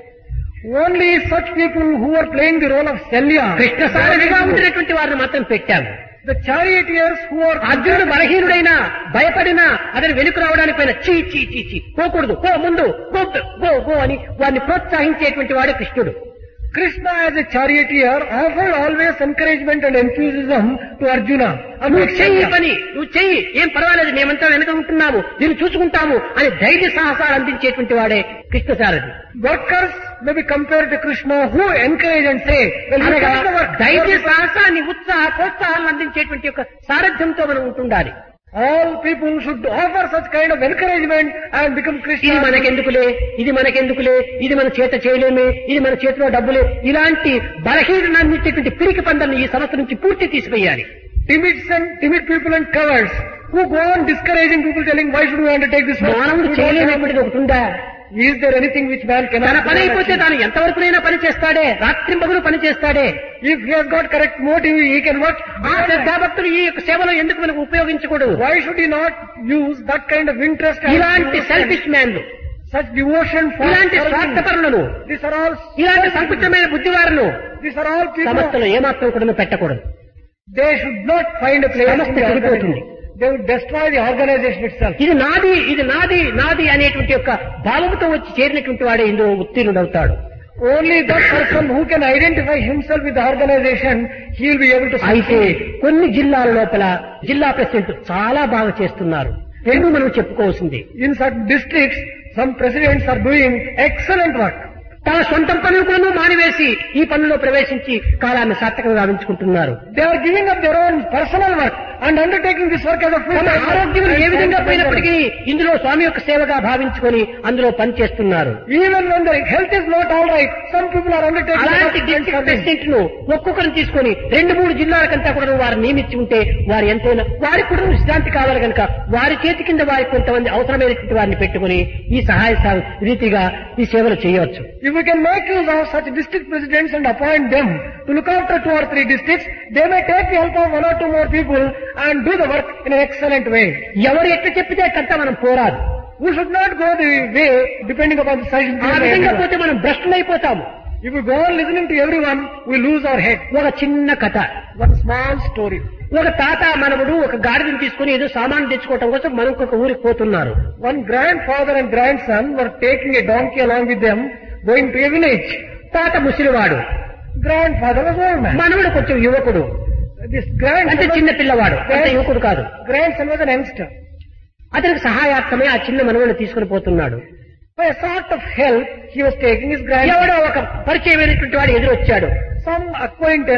B: only such people who are playing the role of Shalya.
A: Krishna సారథిగా ఉండినటువంటి వారిని మాత్రం పెట్టాము
B: The charioteers who are
A: అర్జునుడు బలహీనుడైనా భయపడినా అతను వెనుక రావడానికి పైన చీ చీ చీ చీ పోకూడదు పో ముందు గో గో గో అని వారిని ప్రోత్సహించేటువంటి వాడే కృష్ణుడు
B: Krishna as a charioteer offered always encouragement and enthusiasm to Arjuna. And
A: నువ్వు
B: to
A: చెయ్యి
B: Shalya.
A: పని నువ్వు చెయ్యి ఏం పర్వాలేదు మేమంతా వెనక ఉంటున్నాము దీన్ని చూసుకుంటాము అని ధైర్య సాహసాలు అందించేటువంటి వాడే కృష్ణ సారథి
B: Workers may be compared to Krishna who encourage and say, well, you
A: అనగా
B: finish the work.
A: ధైర్య సాహసాన్ని ఉత్సాహ ప్రోత్సాహాలను అందించేటువంటి యొక్క సారథ్యంతో మనం ఉంటుండాలి
B: All people should offer such kind of encouragement and become
A: ఇది
B: Krishna.
A: మనకెందుకులే ఇది మనకెందుకులే ఇది మన చేత చేయలేమే ఇది మన చేతిలో డబ్బులే ఇలాంటి బలహీనన్నించేటువంటి పిరికి పందల్ని ఈ సంస్థ నుంచి పూర్తి తీసివేయాలి
B: Timids and timid people and cowards who go on discouraging people telling why should we undertake this work?
A: మానవుడు
B: We don't have-
A: చేయలేనటువంటిది ఒకటి ఉందా
B: Is there anything which man
A: తన
B: cannot
A: పని
B: do?
A: అయిపోతే తాను ఎంతవరకునైనా పని చేస్తాడే రాత్రింపగులు పని చేస్తాడే
B: If he has got correct motive, he can work.
A: ఆ శ్రద్ధాభక్తులు ఈ యొక్క సేవలో ఎందుకు మనకు ఉపయోగించకూడదు
B: Why should he not use that kind of interest and
A: ఇలాంటి
B: devotion,
A: సెల్ఫిష్ మ్యాన్లు
B: such devotion for
A: ఇలాంటి
B: serving?
A: స్వార్థపరులను
B: These are all
A: ఇలాంటి సంకుచితమైన బుద్ధివారులు
B: these are all people.
A: సంస్థలో ఏమాత్రం కూడా పెట్టకూడదు
B: They should not find a place in
A: సంస్థ
B: the
A: చెడిపోతుంది.
B: organization. They would destroy the organization itself.
A: ఇది నాది ఇది నాది నాది అనేటువంటి యొక్క భావంతో వచ్చి చేరినటువంటి వాడే ఇందులో ఉత్తీర్ణుడవుతాడు
B: Only that person who can identify himself with the organization, he will be able to
A: అయితే
B: succeed.
A: కొన్ని జిల్లాల లోపల జిల్లా ప్రెసిడెంట్ చాలా బాగా చేస్తున్నారు రెండు మనం చెప్పుకోవాల్సింది
B: In certain districts, some presidents are doing excellent work.
A: తన సొంత పనులు కూడా మానివేసి ఈ పనుల్లో ప్రవేశించి కాలాన్ని సార్థకంగా గావించుకుంటున్నారు
B: They are giving up their own personal work and undertaking this work as a full
A: తమ ఆరోగ్యం ఏ విధంగా పోయినప్పటికీ ఇందులో స్వామి యొక్క సేవగా భావించుకొని అందులో పనిచేస్తున్నారు
B: Even when their health is not all right, some people are undertaking
A: అలాంటి
B: work and
A: district
B: serving.
A: President ను ఒక్కొక్కరిని తీసుకొని రెండు మూడు జిల్లాలకంతా కూడా వారు నియమించి ఉంటే వారు ఎంతైనా వారికి కూడా విశ్రాంతి కావాలి కనుక వారి చేతి కింద వారికి కొంతమంది అవసరమైనటువంటి వారిని పెట్టుకుని ఈ సహాయ సహ- రీతిగా ఈ సేవలు చేయవచ్చు
B: If we can make use of such district presidents and appoint them to look after two or three districts, they may take the help of one or two more people and do the work in an excellent way.
A: ఎవరు ఎట్లా చెప్పితే అట్లంతా మనం పోరాదు
B: We should not go the way depending upon the suggestions.
A: ఆ
B: given by
A: విధంగా
B: everyone.
A: పోతే మనం భ్రష్టులైపోతాము
B: If we go on listening to everyone, we lose our head.
A: ఒక చిన్న కథ
B: One small story.
A: ఒక తాత మనవడు ఒక గాడిదని తీసుకుని ఏదో సామాన్ తెచ్చుకోవటం కోసం మనకు ఒక ఊరికి పోతున్నారు
B: One grandfather and grandson were taking a donkey along with them, going to a village.
A: తాత ముసిలివాడు
B: Grandfather was old man.
A: మనవడు కొంచెం యువకుడు
B: This
A: అంటే
B: grandson,
A: చిన్న
B: was,
A: పిల్లవాడు అంత యువకుడు కాదు
B: grandson was an youngster.
A: అతనికి సహాయార్థమే ఆ చిన్న మనవడిని తీసుకుని పోతున్నాడు
B: For a sort of help, he was taking his grandson.
A: ఎవడో ఒక పరిచయమైనటువంటి వాడు ఎదురొచ్చాడు
B: Some acquaintance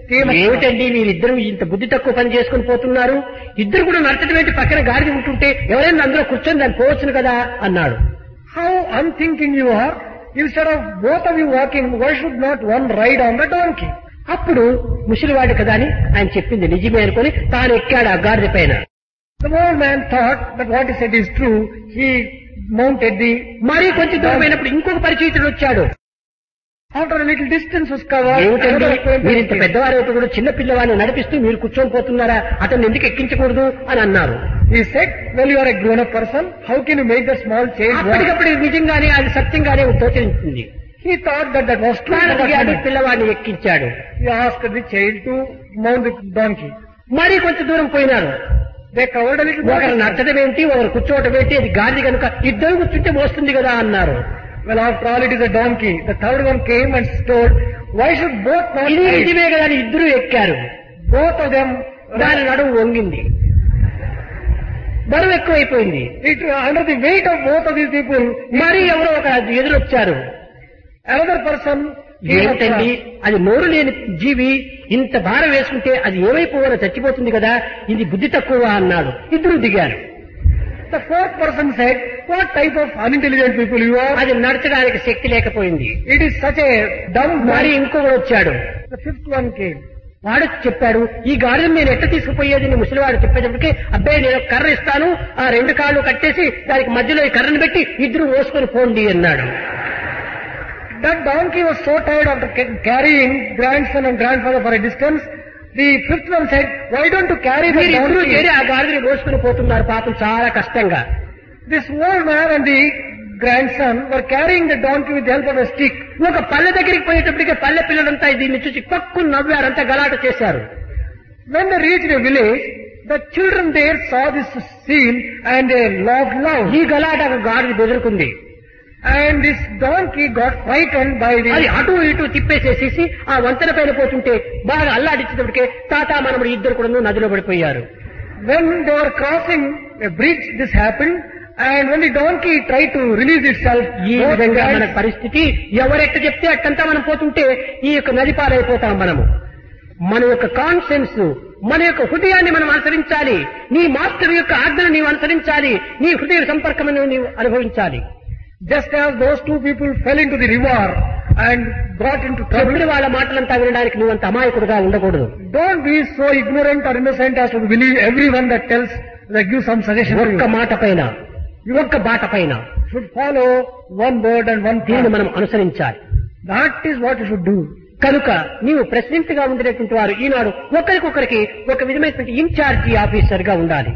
B: came across.
A: ఏమిటండి మీరిద్దరు ఇంత బుద్ధి తక్కువ పని చేసుకుని పోతున్నారు ఇద్దరు కూడా నడచడం పక్కన గాడిద ఉంటుంటే ఎవరైనా అందులో కూర్చొని దాన్ని పోవచ్చును కదా అన్నాడు
B: How unthinking you are. Instead of both of you walking, why should not one ride on the donkey?
A: అప్పుడు ముసలివాడు కదా అని ఆయన చెప్పింది నిజమే అనుకొని తాను ఎక్కాడు ఆ గాడిద పైన
B: The old man thought that what he said is true. He mounted the,
A: మరీ కొంచెం దూరం అయినప్పుడు ఇంకొక పరిచయితుడు వచ్చాడు
B: after a little distance was covered,
A: ఏమిటండి
B: another acquaintance
A: మీరు ఇంత
B: came.
A: పెద్దవారు కూడా చిన్న పిల్లవాడిని నడిపిస్తూ మీరు కూర్చొని పోతున్నారా అతన్ని ఎందుకు ఎక్కించకూడదు అని అన్నారు
B: He said, well you are a grown up person, how can you make the small child walk?
A: అప్పటికప్పుడు నిజంగానే అది సత్యంగానే గోచరించింది
B: He thought that that was true.
A: తాను
B: for that
A: దిగాడు,
B: moment.
A: పిల్లవాడిని ఎక్కించాడు
B: He asked the child to mount the donkey.
A: మరీ కొంచెం దూరం పోయినారు
B: They covered a little more
A: ఒకరు
B: distance.
A: నచ్చడం ఏంటి ఒకరు కూర్చోవటం ఏంటి అది గాడి కనుక ఇద్దరు కూర్చుంటే మోస్తుంది కదా అన్నారు
B: Well, after all, it is a donkey. The third one came and told, why should both not
A: ఇది
B: ride?
A: నిజమే కదా అని ఇద్దరు ఎక్కారు
B: Both of them,
A: దాని నడుము వంగింది బరువు ఎక్కువైపోయింది
B: it, under the weight of both of these people,
A: మరి ఎవరో ఒక ఎదురొచ్చారు
B: another person came
A: ఏమిటండి
B: across.
A: అది నోరు లేని జీవి ఇంత భారం వేసుకుంటే అది ఏమైపోవాలో చచ్చిపోతుంది కదా ఇది బుద్ధి తక్కువ అన్నాడు ఇద్దరు దిగారు
B: The fourth person said, what type of unintelligent people you are?
A: అది నడచడానికి శక్తి లేకపోయింది
B: It is such a dumb
A: మరి
B: body.
A: ఇంకొకడు వచ్చాడు
B: The fifth one came.
A: వాడు చెప్పాడు ఈ గాడిని నేను ఎట్ట తీసుకుపోయేది అని ముసలివాడు చెప్పేటప్పటికి అబ్బాయి నేను ఒక కర్ర ఇస్తాను ఆ రెండు కాళ్ళు కట్టేసి దానికి మధ్యలో ఈ కర్రను పెట్టి ఇద్దరు మోసుకొని పోండి అన్నాడు
B: That donkey was so tired after ca- carrying grandson and grandfather for a distance. The fifth one said, why don't you carry the
A: మీరు ఇద్దరు
B: donkey?
A: చేరి ఆ గాడిని మోసుకొని పోతున్నారు పాపం చాలా కష్టంగా
B: This old man and the grandson were carrying the donkey with the help of a stick.
A: ఒక పల్లె దగ్గరికి పోయేటప్పటికే పల్లె పిల్లలంతా దీన్ని చూసి పక్కు నవ్వారంతా గలాట చేశారు
B: When they reached a village, the children there saw this scene and they laughed loud.
A: ఈ గలాట గాడిని బెదురుకుంది
B: And this donkey got frightened by
A: అది
B: the...
A: అటు ఇటు తిప్పేసేసేసి ఆ వంతెన పైన పోతుంటే బాగా అల్లాడించేటప్పటికే తాత మనముడు ఇద్దరు కూడా నదిలో పడిపోయారు
B: When they were crossing a bridge, this happened. And when the donkey tried to release itself,
A: ఈ
B: both
A: విధంగా మన
B: guys-
A: పరిస్థితి ఎవరెట్ట చెప్తే అట్టంతా మనం పోతుంటే ఈ యొక్క నది పాలైపోతాం మనము మన యొక్క కాన్షియన్స్ మన యొక్క హృదయాన్ని మనం అనుసరించాలి నీ మాస్టర్ యొక్క ఆజ్ఞను నీవు అనుసరించాలి నీ హృదయ సంపర్కమును నీవు అనుభవించాలి
B: just as those two people fell into the river and got into trouble,
A: చెప్పిన వాళ్ళ మాటలంతా వినడానికి నువ్వంత అమాయకుడుగా ఉండకూడదు
B: don't be so ignorant or innocent as to believe everyone that tells, that gives some suggestion to
A: ఒక్క
B: you.
A: మాట పైన ఒక్క బాట పైన
B: should follow one word and one
A: దీన్ని
B: thing.
A: మనం అనుసరించాలి
B: That is what you should do.
A: కనుక నీవు ప్రెసిడెంట్ గా ఉండేటువంటి వారు ఈనాడు ఒకరికొకరికి ఒక విధమైనటువంటి ఇన్ఛార్జి ఆఫీసర్ గా ఉండాలి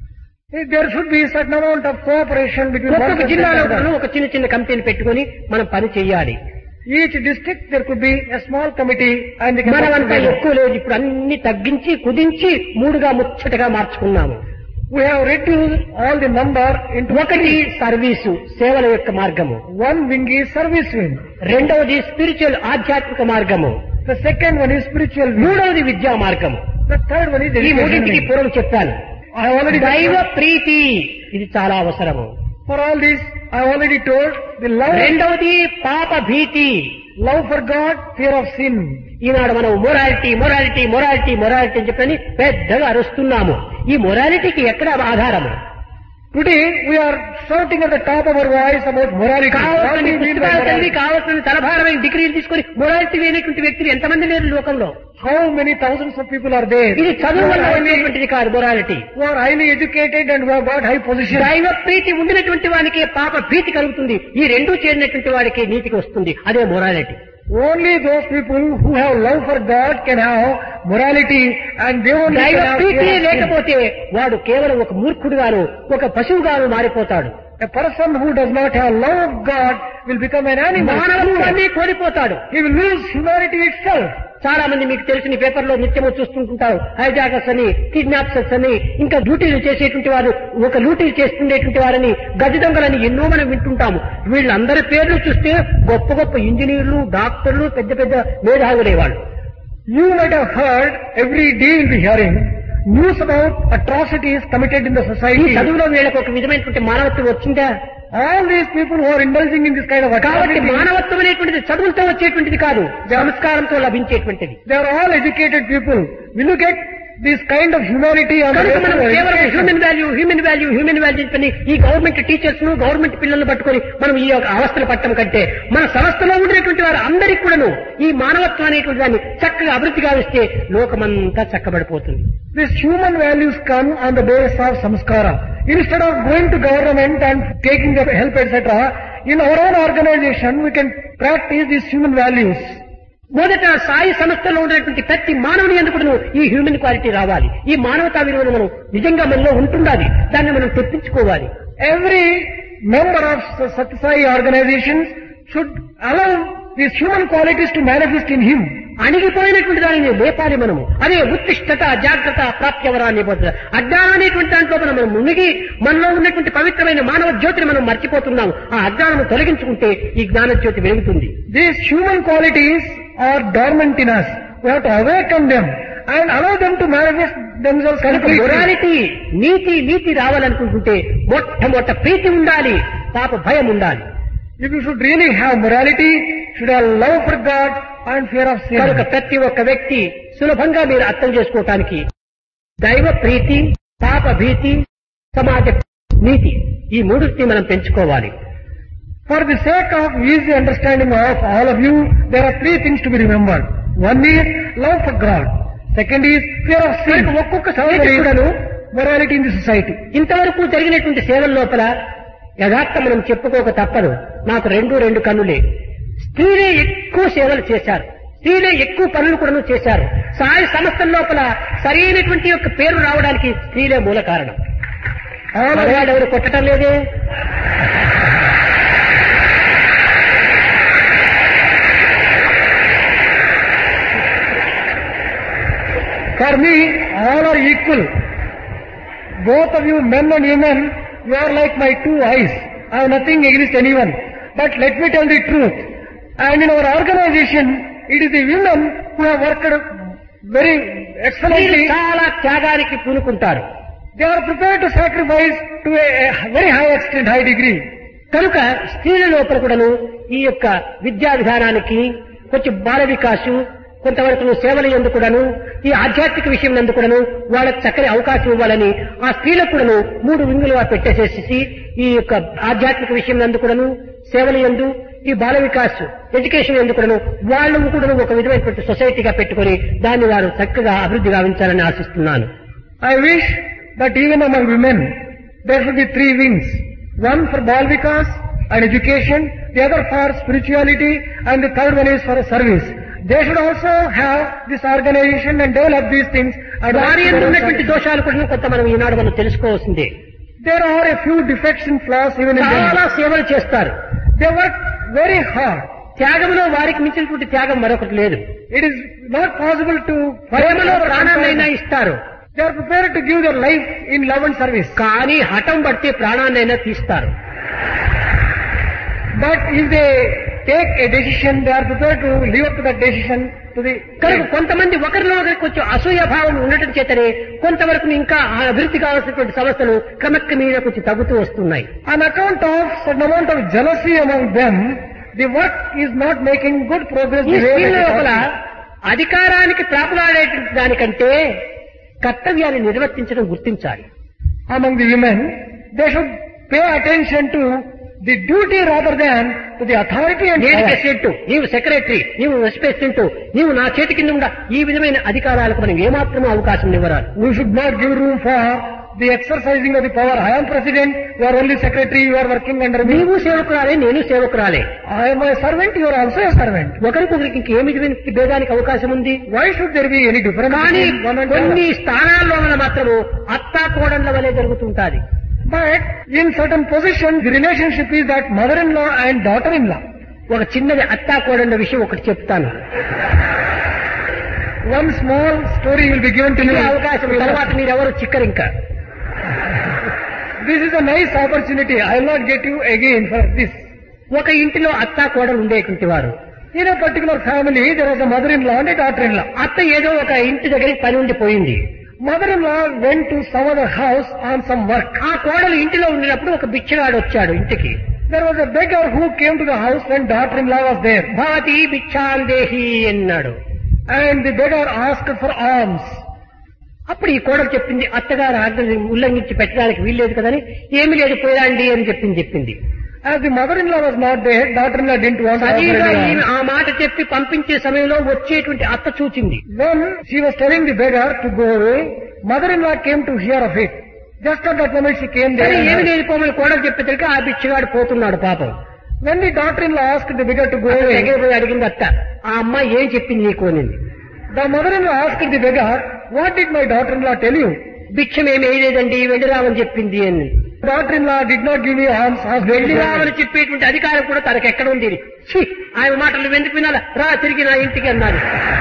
B: There should be a certain amount of cooperation between one
A: ఒక్కొక్క
B: person
A: జిల్లాలో
B: and
A: కూడా
B: another.
A: ఒక చిన్న చిన్న కంపెనీలు పెట్టుకొని మనం పని చేయాలి
B: Each district there could be a small committee and they can work
A: మనమంతా
B: together.
A: ఎక్కువ లేదు ఇప్పుడు అన్ని తగ్గించి కుదించి మూడుగా ముచ్చటగా మార్చుకున్నాము
B: We have reduced all the number into
A: ఒకటి సర్వీసు సేవల యొక్క మార్గము
B: one wing is service wing.
A: రెండవది స్పిరిచువల్ ఆధ్యాత్మిక మార్గము
B: The second one is spiritual wing.
A: మూడవది విద్యా మార్గము
B: The third one is
A: ఈ
B: education
A: మూడింటికి
B: wing.
A: పూర్వం చెప్పాను
B: I have already
A: దైవ ప్రీతి ఇది చాలా అవసరము
B: For all this, I have already told the love,
A: రెండవది పాప భీతి
B: love for God, fear of sin.
A: ఈనాడు మనం మొరాలిటీ మొరాలిటీ మొరాలిటీ మొరాలిటీ అని చెప్పని పెద్దగా అరుస్తున్నాము ఈ మొరాలిటీకి ఎక్కడ ఆధారము
B: Today, we are shouting at the top of our voice about morality. What do
A: కావాల్సిన
B: you mean by
A: పుస్తకాలు చదివి
B: morality?
A: కావాల్సిన తలభారమైన డిగ్రీలు తీసుకొని మొరాలిటీ లేనటువంటి వ్యక్తులు ఎంతమంది లేరు లోకంలో
B: How many thousands of people are there
A: ఇది
B: who
A: చదువు
B: are
A: వల్ల
B: highly,
A: వచ్చేటువంటిది కాదు morality
B: who are highly educated and who have got high position?
A: దైవ ప్రీతి ఉండినటువంటి వానికి పాప భీతి కలుగుతుంది ఈ రెండూ చేరినటువంటి వాడికి నీతికి వస్తుంది అదే morality
B: Only those people who have love for God can have morality and they only
A: దైవ
B: can have
A: ప్రీతి
B: fear of sin.
A: లేకపోతే వాడు కేవలం ఒక మూర్ఖుడుగాను ఒక పశువుగాను మారిపోతాడు
B: A person who does not have love of God will become an animal.
A: మానవత్వాన్ని కోల్పోతాడు
B: He will lose humanity itself.
A: చాలా మంది మీకు తెలిసిన పేపర్లో నిత్యము చూస్తుంటుంటారు హైజాకర్స్ అని కిడ్నాప్సర్స్ అని ఇంకా డ్యూటీలు చేసేటువంటి వారు ఒక లూటీ చేస్తుండేటువంటి వారని గది దొంగలని ఎన్నో మనం వింటుంటాము వీళ్ళందరి పేర్లు చూస్తే గొప్ప గొప్ప ఇంజనీర్లు డాక్టర్లు పెద్ద పెద్ద మేధావులే వాళ్ళు
B: You might have heard every day in the hearing news about atrocities committed in the
A: ఈ
B: society.
A: చదువులో వీళ్ళకి ఒక విధమైనటువంటి మానవత్వం వచ్చిందా
B: all these people who are indulging in this kind of
A: కాబట్టి
B: activity,
A: మానవత్వం అనేటువంటిది చదువులతో వచ్చేటువంటిది కాదు సంస్కారంతో లభించేటువంటిది
B: they are all educated people. Will you get this kind of humanity on the
A: కనుక
B: basis
A: మనం
B: of
A: కేవలం
B: education?
A: Human value human value human value చెప్పని ఈ గవర్నమెంట్ టీచర్స్ ను గవర్నమెంట్ పిల్లల్ని పట్టుకొని మనం ఈ యొక్క అవస్థలు పట్టడం కంటే మన సంస్థలో ఉండేటువంటి వారు అందరికీ కూడాను ఈ మానవత్వం అనేటువంటి దాన్ని చక్కగా అభివృద్ధి గావిస్తే లోకమంతా చక్కబడిపోతుంది
B: These human values come on the basis of samskara. Instead of going to government and taking their help, etc., in our own organization, we can practice these human values.
A: మొదట సాయి సంస్థలో ఉన్నటువంటి ప్రతి మానవుని ఎందుకు ఈ హ్యూమన్ క్వాలిటీ రావాలి ఈ మానవతా విలువలు మనం నిజంగా మనలో ఉంటుండాలి దాన్ని మనం తెప్పించుకోవాలి
B: Every member of Satyasai organizations should allow these human qualities to manifest in him.
A: అణిగిపోయినటువంటి దానిని లేపాలి మనము అదే ఉత్తిష్టత జాగ్రత్త ప్రాప్త్యవరాన్ని పోతుంది అజ్ఞానం అనేటువంటి దాంట్లో మనం మనం మునిగి మనలో ఉన్నటువంటి పవిత్రమైన మానవ జ్యోతిని మనం మర్చిపోతున్నాం ఆ అజ్ఞానం తొలగించుకుంటే ఈ జ్ఞాన జ్యోతి వెలుగుతుంది
B: These human qualities are dormant in us. We have to awaken them and allow them to manifest themselves
A: కనుక
B: completely.
A: మొరాలిటీ నీతి నీతి రావాలనుకుంటుంటే మొట్టమొదట ప్రీతి ఉండాలి పాప భయం ఉండాలి
B: If you should really have morality, should have love for God and fear of sin.
A: కనుక ప్రతి ఒక్క వ్యక్తి సులభంగా మీరు అర్థం చేసుకోవటానికి దైవ ప్రీతి పాప భీతి సమాజ నీతి ఈ మూడింటిని మనం పెంచుకోవాలి
B: For the sake of easy understanding of all of you, there are three things to be remembered. One is love for God. Second is fear of sin.
A: కనుక ఒక్కొక్క
B: Third
A: స్త్రీకి
B: is
A: కూడాను
B: morality in the society.
A: ఇంతవరకు జరిగినటువంటి సేవల లోపల యథార్థ మనం చెప్పుకోక తప్పదు నాకు రెండు రెండు కన్నులే స్త్రీలే ఎక్కువ సేవలు చేశారు స్త్రీలే ఎక్కువ పనులు కూడా చేశారు సాయ సంస్థల లోపల సరైనటువంటి యొక్క పేరు రావడానికి స్త్రీలే మూల కారణం
B: All of
A: మగవాడు ఎవరు కొట్టడం లేదే
B: For me, all are equal. Both of you, men and women, you are like my two eyes. I have nothing against anyone. But let me tell the truth. And in our organization, it is the women who have worked very
A: స్త్రీలు
B: excellently.
A: చాలా త్యాగానికి పూనుకుంటారు
B: They are prepared to sacrifice to a, a very high extent, high degree.
A: కనుక స్త్రీల లోపల కూడాను ఈ యొక్క విద్యా విధానానికి కొంచెం బాల వికాసు కొంతవరకు సేవలు ఎందుకు కూడాను ఈ ఆధ్యాత్మిక విషయం ఎందుకు కూడాను వాళ్ళకి చక్కని అవకాశం ఇవ్వాలని ఆ స్త్రీలకు కూడాను మూడు వింగులుగా పెట్టేసేసి ఈ యొక్క ఆధ్యాత్మిక విషయం ఎందుకు కూడాను సేవలు ఎందు ఈ బాల వికాస్ ఎడ్యుకేషన్ ఎందుకు కూడాను వాళ్ళు కూడాను ఒక విధమైనటువంటి సొసైటీగా పెట్టుకొని దాన్ని వారు చక్కగా అభివృద్ధి గావించాలని ఆశిస్తున్నాను
B: I wish that even among women, there should be three wings. One for Balvikas and education, the other for spirituality, and the third one is for service. They should also have this organization and develop these things. And
A: వారి ఎందు ఉన్నటువంటి దోషాలు కూడా కొంత మనం ఈనాడు మనం తెలుసుకోవాల్సిందే
B: There are a few defects and flaws even in
A: చాలా
B: them.
A: సేవలు చేస్తారు
B: They work very hard.
A: త్యాగంలో వారికి మించినటువంటి త్యాగం మరొకటి లేదు
B: It is not possible to
A: ప్రేమలో ప్రాణాన్నైనా ఇస్తారు
B: They are prepared to give their life in love and service.
A: కానీ హఠం పడితే ప్రాణాన్నైనా తీస్తారు
B: But if they take a decision, they are prepared to live up to that decision to the
A: కనుక కొంతమంది ఒకరిలో ఒకరికి కొంచెం అసూయ భావం ఉండటం చేతనే కొంతవరకు ఇంకా ఆ అభివృద్ధి కావాల్సినటువంటి సమస్యలు క్రమక్రమేణా కొంచెం తగ్గుతూ వస్తున్నాయి
B: On account of certain amount of jealousy among them, the work is not making good progress.
A: ఈ
B: the way
A: స్త్రీల
B: that it
A: లోపల
B: ought
A: అధికారానికి ప్రాపులాడేటువంటి దానికంటే కర్తవ్యాన్ని నిర్వర్తించడం గుర్తించాలి
B: to. Among the women, they should pay attention to the duty rather than to the authority and
A: నేను
B: power.
A: ప్రెసిడెంట్ నీవు సెక్రటరీ నీవు వైస్ ప్రెసిడెంట్ నీవు నా చేతి కింద ఉండ ఈ విధమైన అధికారాలకు మనం ఏమాత్రమూ అవకాశం ఇవ్వరాదు
B: We should not give room for the exercising of the power. I am president, you are only secretary, you are working under me.
A: నీవు సేవకురాలే నేను సేవకురాలే
B: I am a servant, you are also a servant.
A: ఒకరికొకరికి ఇంకే విధమైన భేదానికి అవకాశం ఉంది
B: Why should there be any difference
A: కానీ
B: between one and
A: కొన్ని
B: other?
A: స్థానాల్లో మన మాత్రము అత్తా కోడళ్ల వలె జరుగుతుంటాది
B: But in certain positions, the relationship is that mother-in-law and daughter-in-law.
A: ఒక చిన్నది అత్తా కోడళ్ల విషయం ఒకటి చెప్తాను
B: One small story will be given to
A: ఇదే
B: you.
A: అవకాశం తర్వాత మీరెవరు చిక్కరు ఇంకా
B: This is a nice opportunity. I will not get you again for this.
A: ఒక ఇంటిలో అత్తా కోడలు ఉండేటువంటి వారు
B: In a particular family, there was a mother-in-law and a daughter-in-law.
A: అత్త ఏదో ఒక ఇంటి దగ్గరికి పని ఉండి పోయింది
B: Mother-in-law went to some other house on some work.
A: ఆ కోడలు ఇంటిలో ఉండినప్పుడు ఒక బిచ్చగాడు వచ్చాడు ఇంటికి
B: There was a beggar who came to the house when daughter-in-law was there.
A: భాతి బిచ్చాందేహి అన్నాడు
B: And the beggar asked for alms.
A: అప్పుడు ఈ కోడలు చెప్పింది అత్తగారు ఆజ్ఞని ఉల్లంఘించి పెట్టడానికి వీల్లేదు కదని ఏమి లేదు పోయాండి అని చెప్పింది చెప్పింది
B: As the mother-in-law was not there, daughter-in-law didn't want to offer
A: సరిగా
B: any
A: ఈమె
B: alms.
A: ఆ మాట చెప్పి పంపించే సమయంలో వచ్చేటువంటి అత్త చూచింది
B: When she was telling the beggar to go away, mother-in-law came to hear of it. Just at that moment she came there.
A: సరే
B: and
A: ఏమి
B: heard.
A: లేదు పోమని కోడలు చెప్పేసరికి ఆ బిచ్చగాడు పోతున్నాడు పాపం
B: When the daughter-in-law asked the beggar to go
A: అతని
B: away,
A: దగ్గర పోయి అడిగింది అత్త ఆ అమ్మాయి ఏం చెప్పింది నీకు అనింది
B: the mother-in-law asked the beggar, what did my daughter-in-law tell you?
A: భిక్షం ఏమి వేయలేదండి వెళ్ళిరామని చెప్పింది అని
B: Daughter-in-law did not give me alms. asked me to go away.
A: వెళ్ళిరామని చెప్పేటువంటి అధికారం కూడా తనకు ఎక్కడ ఉంది ఛీ, ఆయన మాటలు ఎందుకు వినాలా రా తిరిగి నా ఇంటికి అన్నాడు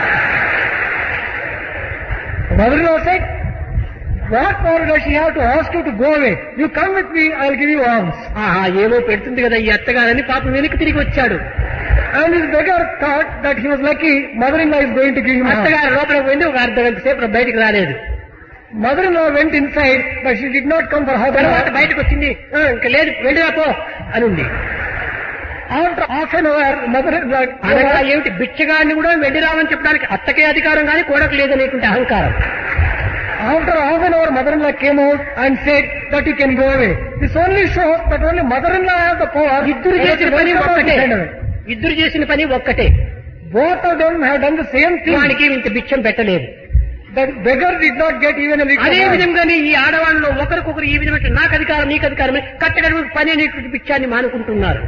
B: Mother-in-law said, what power does she have to ask you to go away? You come with me, I'll give you alms.
A: ఆహా ఏమో పెడుతుంది కదా ఈ అత్తగారని పాపం వెనక్కి తిరిగి వచ్చాడు
B: And this beggar thought that he was lucky, mother-in-law is going to give him alms.
A: అత్తగారు లోపలికి పోయింది ఒక అర్ధ గంట సేపు బయటికి రాలేదు
B: Mother-in-law went inside, but she did not come for half an
A: తర్వాత
B: hour.
A: బయటకు వచ్చింది "ఆ, ఇంకా లేదు వెళ్ళిరా పో అని ఉంది
B: After half an hour, mother-in-law
A: అనగా ఏమిటి బిచ్చగాడిని కూడా వెళ్ళిరామని చెప్పడానికి అత్తకే అధికారం కానీ కోడకు లేదనేటువంటి అహంకారం
B: After half an hour, mother-in-law came out and said that you can go away. This only shows that only mother-in-law has the power.
A: ఇద్దరు
B: to
A: చేసిన పని
B: welcome or to
A: ఒక్కటే
B: send away.
A: ఇద్దరు చేసిన పని ఒక్కటే
B: Both of them have done the same thing.
A: వానికి ఇంత బిచ్చం పెట్టలేదు
B: That beggar did not get even a little
A: అదే
B: alms.
A: విధంగానే ఈ ఆడవాళ్ళలో ఒకరికొకరు ఈ విధమైన నాకు అధికారం నీకు అధికారం కట్టగడ పని అనేటువంటి బిచ్చాన్ని మానుకుంటున్నారు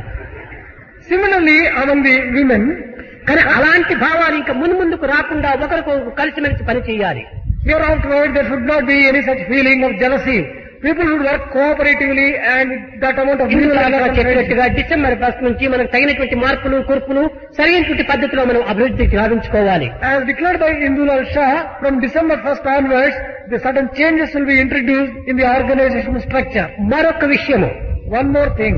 B: Similarly, among the women,
A: కానీ అలాంటి భావాలు ఇంకా ముందు ముందుకు రాకుండా ఒకరికొకరు కలిసిమెలిసి పని చేయాలి
B: hereafterward there should not be any such feeling of jealousy. People would work cooperatively and that amount of mutual
A: ఇందులో
B: understanding.
A: చెప్పినట్టుగా డిసెంబర్ ఫస్ట్ నుంచి మనకు తగినటువంటి మార్పులు కూర్పులు సరైనటువంటి పద్ధతిలో మనం అభివృద్ధి సాధించుకోవాలి
B: As declared by Indulal Shah, from December 1st onwards, the certain changes will be introduced in the organizational structure.
A: మరొక విషయము
B: One more thing.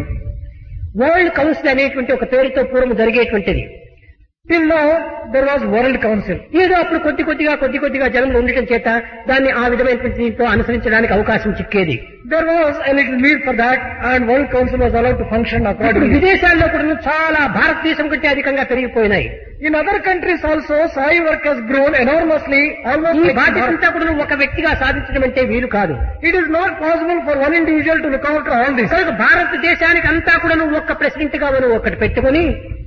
A: World council అనేటువంటి ఒక పేరుతో పూర్వం జరిగేటువంటిది
B: Till now, there was World Council.
A: ఏదో అప్పుడు కొద్ది కొద్దిగా కొద్ది కొద్దిగా జనంలో ఉండటం చేత దాన్ని ఆ విధమైనటువంటి దీంతో అనుసరించడానికి అవకాశం చిక్కేది
B: There was a little need for that and World Council was allowed to function
A: ఇప్పుడు
B: accordingly.
A: విదేశాల్లో కూడా చాలా భారతదేశం కంటే అధికంగా పెరిగిపోయినాయి
B: In other countries also, Sai work has grown enormously, almost
A: ఈ
B: like
A: బాధ్యత
B: Bharat.
A: అంతా కూడా ఒక వ్యక్తిగా సాధించడం అంటే వీలు కాదు
B: It is not possible for one individual to look after all this.
A: కనుక భారతదేశానికి అంతా కూడా నువ్వు ఒక్క ప్రెసిడెంట్ గా మనం ఒకటి పెట్టుకుని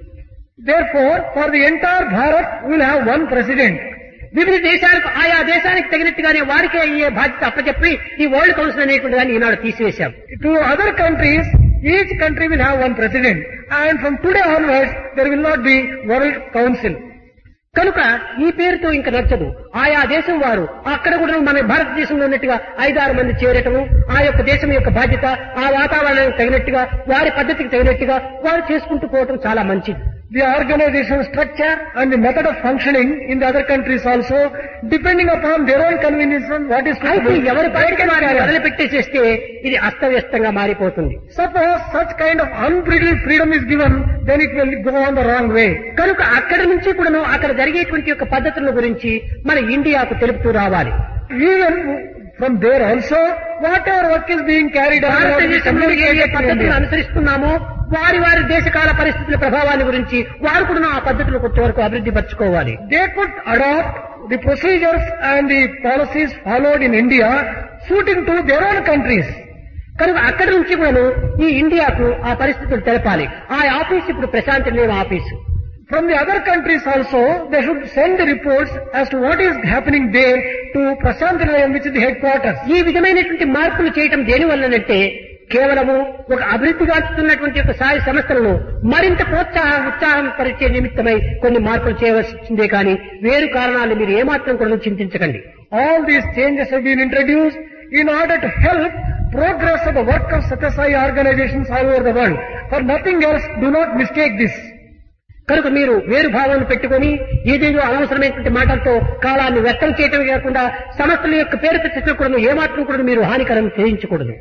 B: Therefore, for the entire Bharat, we will have one president.
A: వివిధ దేశాలకు ఆయా దేశానికి తగినట్టుగానే వారికే అయ్యే బాధ్యత అప్పచెప్పి ఈ వరల్డ్ కౌన్సిల్ అనేటువంటి దాన్ని ఈనాడు తీసివేశాం
B: To other countries, each country will have one president. And from today onwards, there will not be World Council.
A: కనుక ఈ పేరుతో ఇంకా నచ్చదు ఆయా దేశం వారు అక్కడ కూడా మన భారతదేశంలో ఉన్నట్టుగా ఐదారు మంది చేరటము ఆ యొక్క దేశం యొక్క బాధ్యత ఆ వాతావరణానికి తగినట్టుగా వారి పద్ధతికి తగినట్టుగా వారు చేసుకుంటూ పోవటం చాలా మంచిది
B: The organization structure and the method of functioning in the other countries also, depending upon their own convenience and what is
A: అయితే
B: suitable,
A: ఎవరి
B: they
A: పాటికి
B: can
A: వారిని
B: carry on.
A: వదిలిపెట్టేసేస్తే ఇది అస్తవ్యస్తంగా మారిపోతుంది
B: Suppose such kind of unbridled freedom is given, then it will go on the wrong way.
A: కనుక అక్కడి నుంచి కూడాను అక్కడ జరిగేటువంటి యొక్క పద్ధతుల గురించి మన ఇండియాకు తెలుపుతూ రావాలి
B: Even from there also, whatever work is being carried on, ought to be
A: భారతదేశంలో ఏ ఏ
B: communicated to
A: పద్ధతులు
B: India.
A: అనుసరిస్తున్నామో వారి వారి దేశకాల పరిస్థితుల ప్రభావాన్ని గురించి వారు కూడా ఆ పద్ధతులు కొంచెం వరకు అభివృద్ధి పరచుకోవాలి
B: They could adopt the procedures and the policies followed in India suiting to their own countries.
A: కనుక అక్కడి నుంచి కూడాను ఈ ఇండియాకు ఆ పరిస్థితులు తెలపాలి ఆ ఆఫీస్ ఇప్పుడు Prashanti Nilayam office
B: From the other countries also, they should send the reports as to what is happening there to Prashant Nilayam, which is the headquarters.
A: ఈ విధమైనటువంటి మార్పులు చేయటం దేని వల్లనంటే కేవలము ఒక అభివృద్ధి గాచుతున్నటువంటి ఒక సాయి సంస్థలను మరింత ప్రోత్సాహం ఉత్సాహం పరిచే నిమిత్తమై కొన్ని మార్పులు చేయవలసిందే కానీ వేరు కారణాలు మీరు ఏమాత్రం కూడా చింతించకండి
B: All these changes have been introduced in order to help progress of the work of Satyasai organizations all over the world. For nothing else, do not mistake this.
A: కనుక మీరు వేరు భావాలను పెట్టుకొని ఏదేదో అనవసరమైనటువంటి మాటలతో కాలాన్ని వ్యక్తం చేయటమే కాకుండా సంస్థల యొక్క పేరు ప్రతిష్టలు కూడా ఏమాత్రం కూడా మీరు హానికరం చేయించకూడదు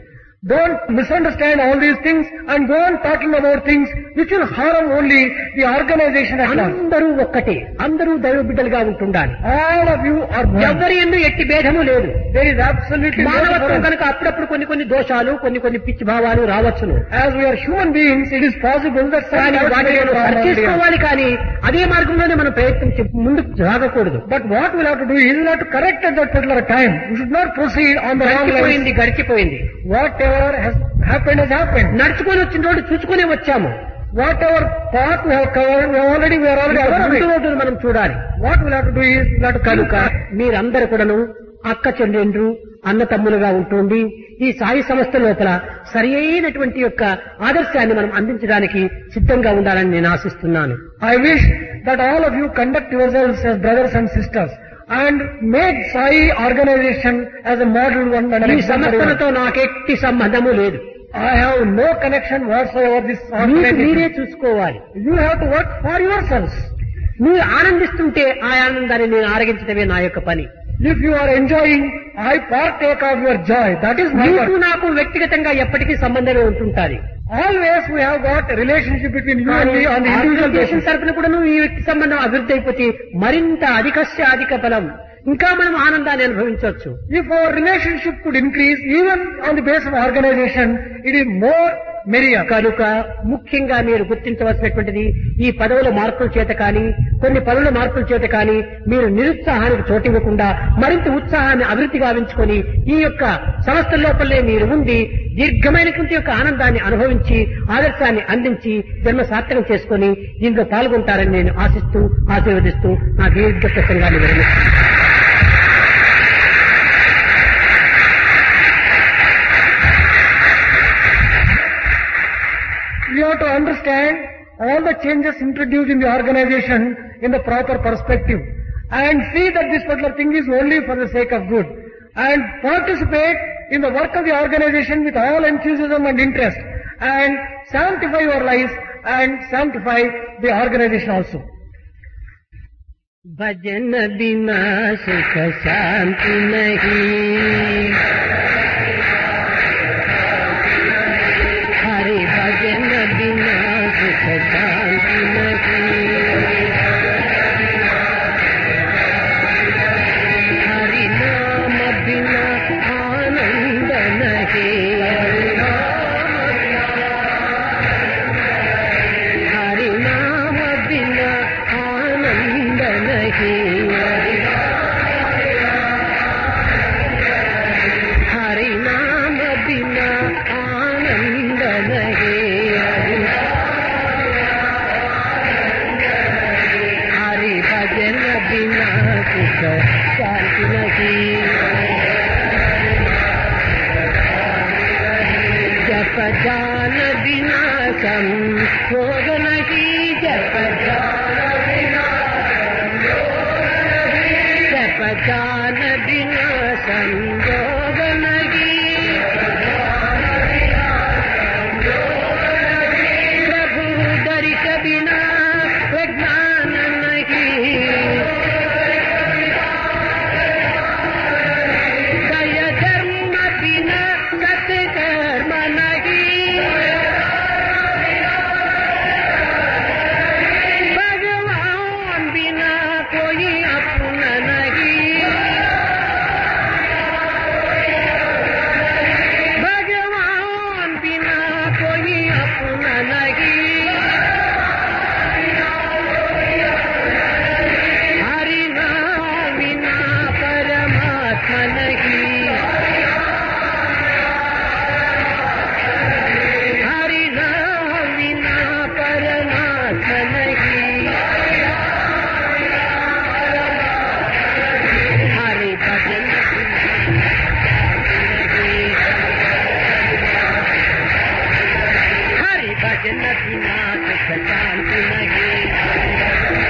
B: Don't misunderstand all these things and go on talking about things which will harm only the organization at large.
A: అందరూ ఒక్కటే అందరూ దైవ బిడ్డలుగా ఉంటుండాలి
B: All of you are one.
A: ఎవరి ఎందు ఎట్టి భేదము లేదు
B: There is absolutely no
A: మానవత్వం
B: difference.
A: కనుక అప్పుడప్పుడు కొన్ని కొన్ని దోషాలు కొన్ని కొన్ని పిచ్చి భావాలు రావచ్చును
B: As we are human beings, it is possible that some
A: కానీ వాటిని మనం
B: characteristics are
A: సరి
B: already there.
A: చేసుకోవాలి కానీ అదే మార్గంలోనే మనం ప్రయత్నించి ముందుకు సాగకూడదు
B: But what we'll have to do is we'll have to correct at that particular time. We should not proceed on the wrong lines.
A: గడిచిపోయింది గడిచిపోయింది
B: Whatever has happened has happened.
A: నడుచుకొని వచ్చిన రోడ్డు చూసుకునే వచ్చాము
B: Whatever path we have covered, we have already we are already
A: ఇంకా
B: aware of
A: ముందు
B: it.
A: రోడ్డును మనం చూడాలి
B: What we'll have to do is we'll have to
A: కనుక
B: కనుక
A: మీరందరూ కూడాను అక్క చెల్లెండ్రు అన్న తమ్ములుగా ఉంటుండి ఈ సాయి సంస్థ లోపల సరి అయినటువంటి యొక్క ఆదర్శాన్ని మనం అందించడానికి సిద్ధంగా ఉండాలని నేను ఆశిస్తున్నాను
B: I wish that all of you conduct yourselves as brothers and sisters and make Sai organization as a model one and an
A: ఈ
B: exemplary one.
A: సంస్థలతో నాకెట్టి సంబంధము లేదు
B: I have no connection whatsoever with this
A: మీకు మీరే
B: organization.
A: చూసుకోవాలి
B: You have to work for yourselves.
A: మీరు ఆనందిస్తుంటే ఆ ఆనందాన్ని నేను ఆరగించడమే నా యొక్క పని
B: If you are enjoying, I partake of your joy. That is my
A: మీకు
B: work.
A: నాకు వ్యక్తిగతంగా ఎప్పటికీ సంబంధమే ఉంటుంటాది
B: Always we have got a relationship between you and me on the individual
A: organization
B: basis.
A: తరపున కూడా ఈ వ్యక్తి సంబంధం అభివృద్ధి అయిపోతే మరింత అధికస్య అధిక బలం ఇంకా మనం ఆనందాన్ని అనుభవించవచ్చు
B: If our relationship could increase even on the base of organization, it is more merrier.
A: కనుక ముఖ్యంగా మీరు గుర్తించవలసినటువంటిది ఈ పదవుల మార్పుల చేత కానీ కొన్ని పనుల మార్పుల చేత కానీ మీరు నిరుత్సాహానికి చోటివ్వకుండా మరింత ఉత్సాహాన్ని అభివృద్ధి గావించుకొని ఈ యొక్క సంస్థ లోపలే మీరు ఉండి దీర్ఘమైనటువంటి యొక్క ఆనందాన్ని అనుభవించి ఆదర్శాన్ని అందించి జన్మ సార్థకం చేసుకొని దీంట్లో పాల్గొంటారని నేను ఆశిస్తూ ఆశీర్వదిస్తూ నా దీర్ఘ ప్రసంగాన్ని విరమిస్తున్నాను
B: You have to understand all the changes introduced in the organization in the proper perspective and see that this particular thing is only for the sake of good and participate in the work of the organization with all enthusiasm and interest and sanctify your lives and sanctify the organization also.
A: भजन बिना सुख शांति नहीं हरे भजन बिना सुख शांति नहीं हरि नाम बिना आनंद नहीं हरि नाम बिना आनंद नहीं हरि नाम बिना आनंद नहीं हरि भजन बिना सुख शांति नहीं जप जान बिना संयोग नहीं जप जान बिना जप जान बिना संयोग नहीं प्रभु दर्श बिना प्रज्ञान नहीं दय धर्म बिना सत्कर्म नहीं भगवान बिना कोई अपना नहीं भगवान बिना कोई अपना नहीं हरि नाम बिना परमात्मा नहीं हरि नाम बिना परमात्मा नहीं हरि भजन हरि भजन बिना सुख शांति नहीं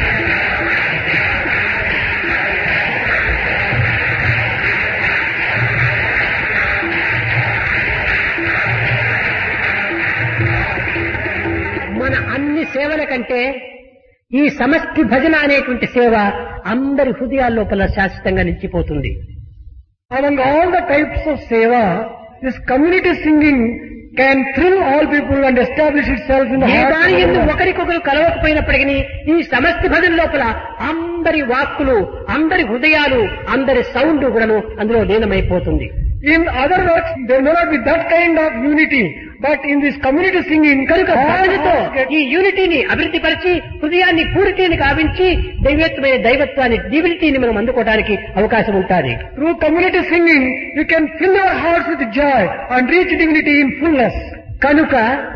A: మన అన్ని సేవల కంటే ఈ సమష్టి భజన అనేటువంటి సేవ అందరి హృదయాల లోపల శాశ్వతంగా నిలిచిపోతుంది
B: Among all the types of seva, this community singing can thrill all people and establish itself in the
A: A
B: hearts
A: దాని
B: of
A: ఎందు
B: everyone.
A: ఒకరికొకరు కలవకపోయినప్పటికీ ఈ సమస్త భజన లోపల అందరి వాక్కులు అందరి హృదయాలు అందరి సౌండ్ కూడాను అందులో లీనమైపోతుంది
B: In other words, there may not be that kind of unity, but in this community singing,
A: కనుక
B: all
A: భజనతో
B: hearts get
A: ఈ యూనిటీని అభివృద్ధి పరిచి హృదయాన్ని పూరిటీని కావించి దైవత్వమైన దైవత్వాన్ని డివినిటీని మనం అందుకోవడానికి అవకాశం ఉంటుంది
B: Through community singing, you can fill your hearts with joy and reach divinity in fullness.
A: కనుక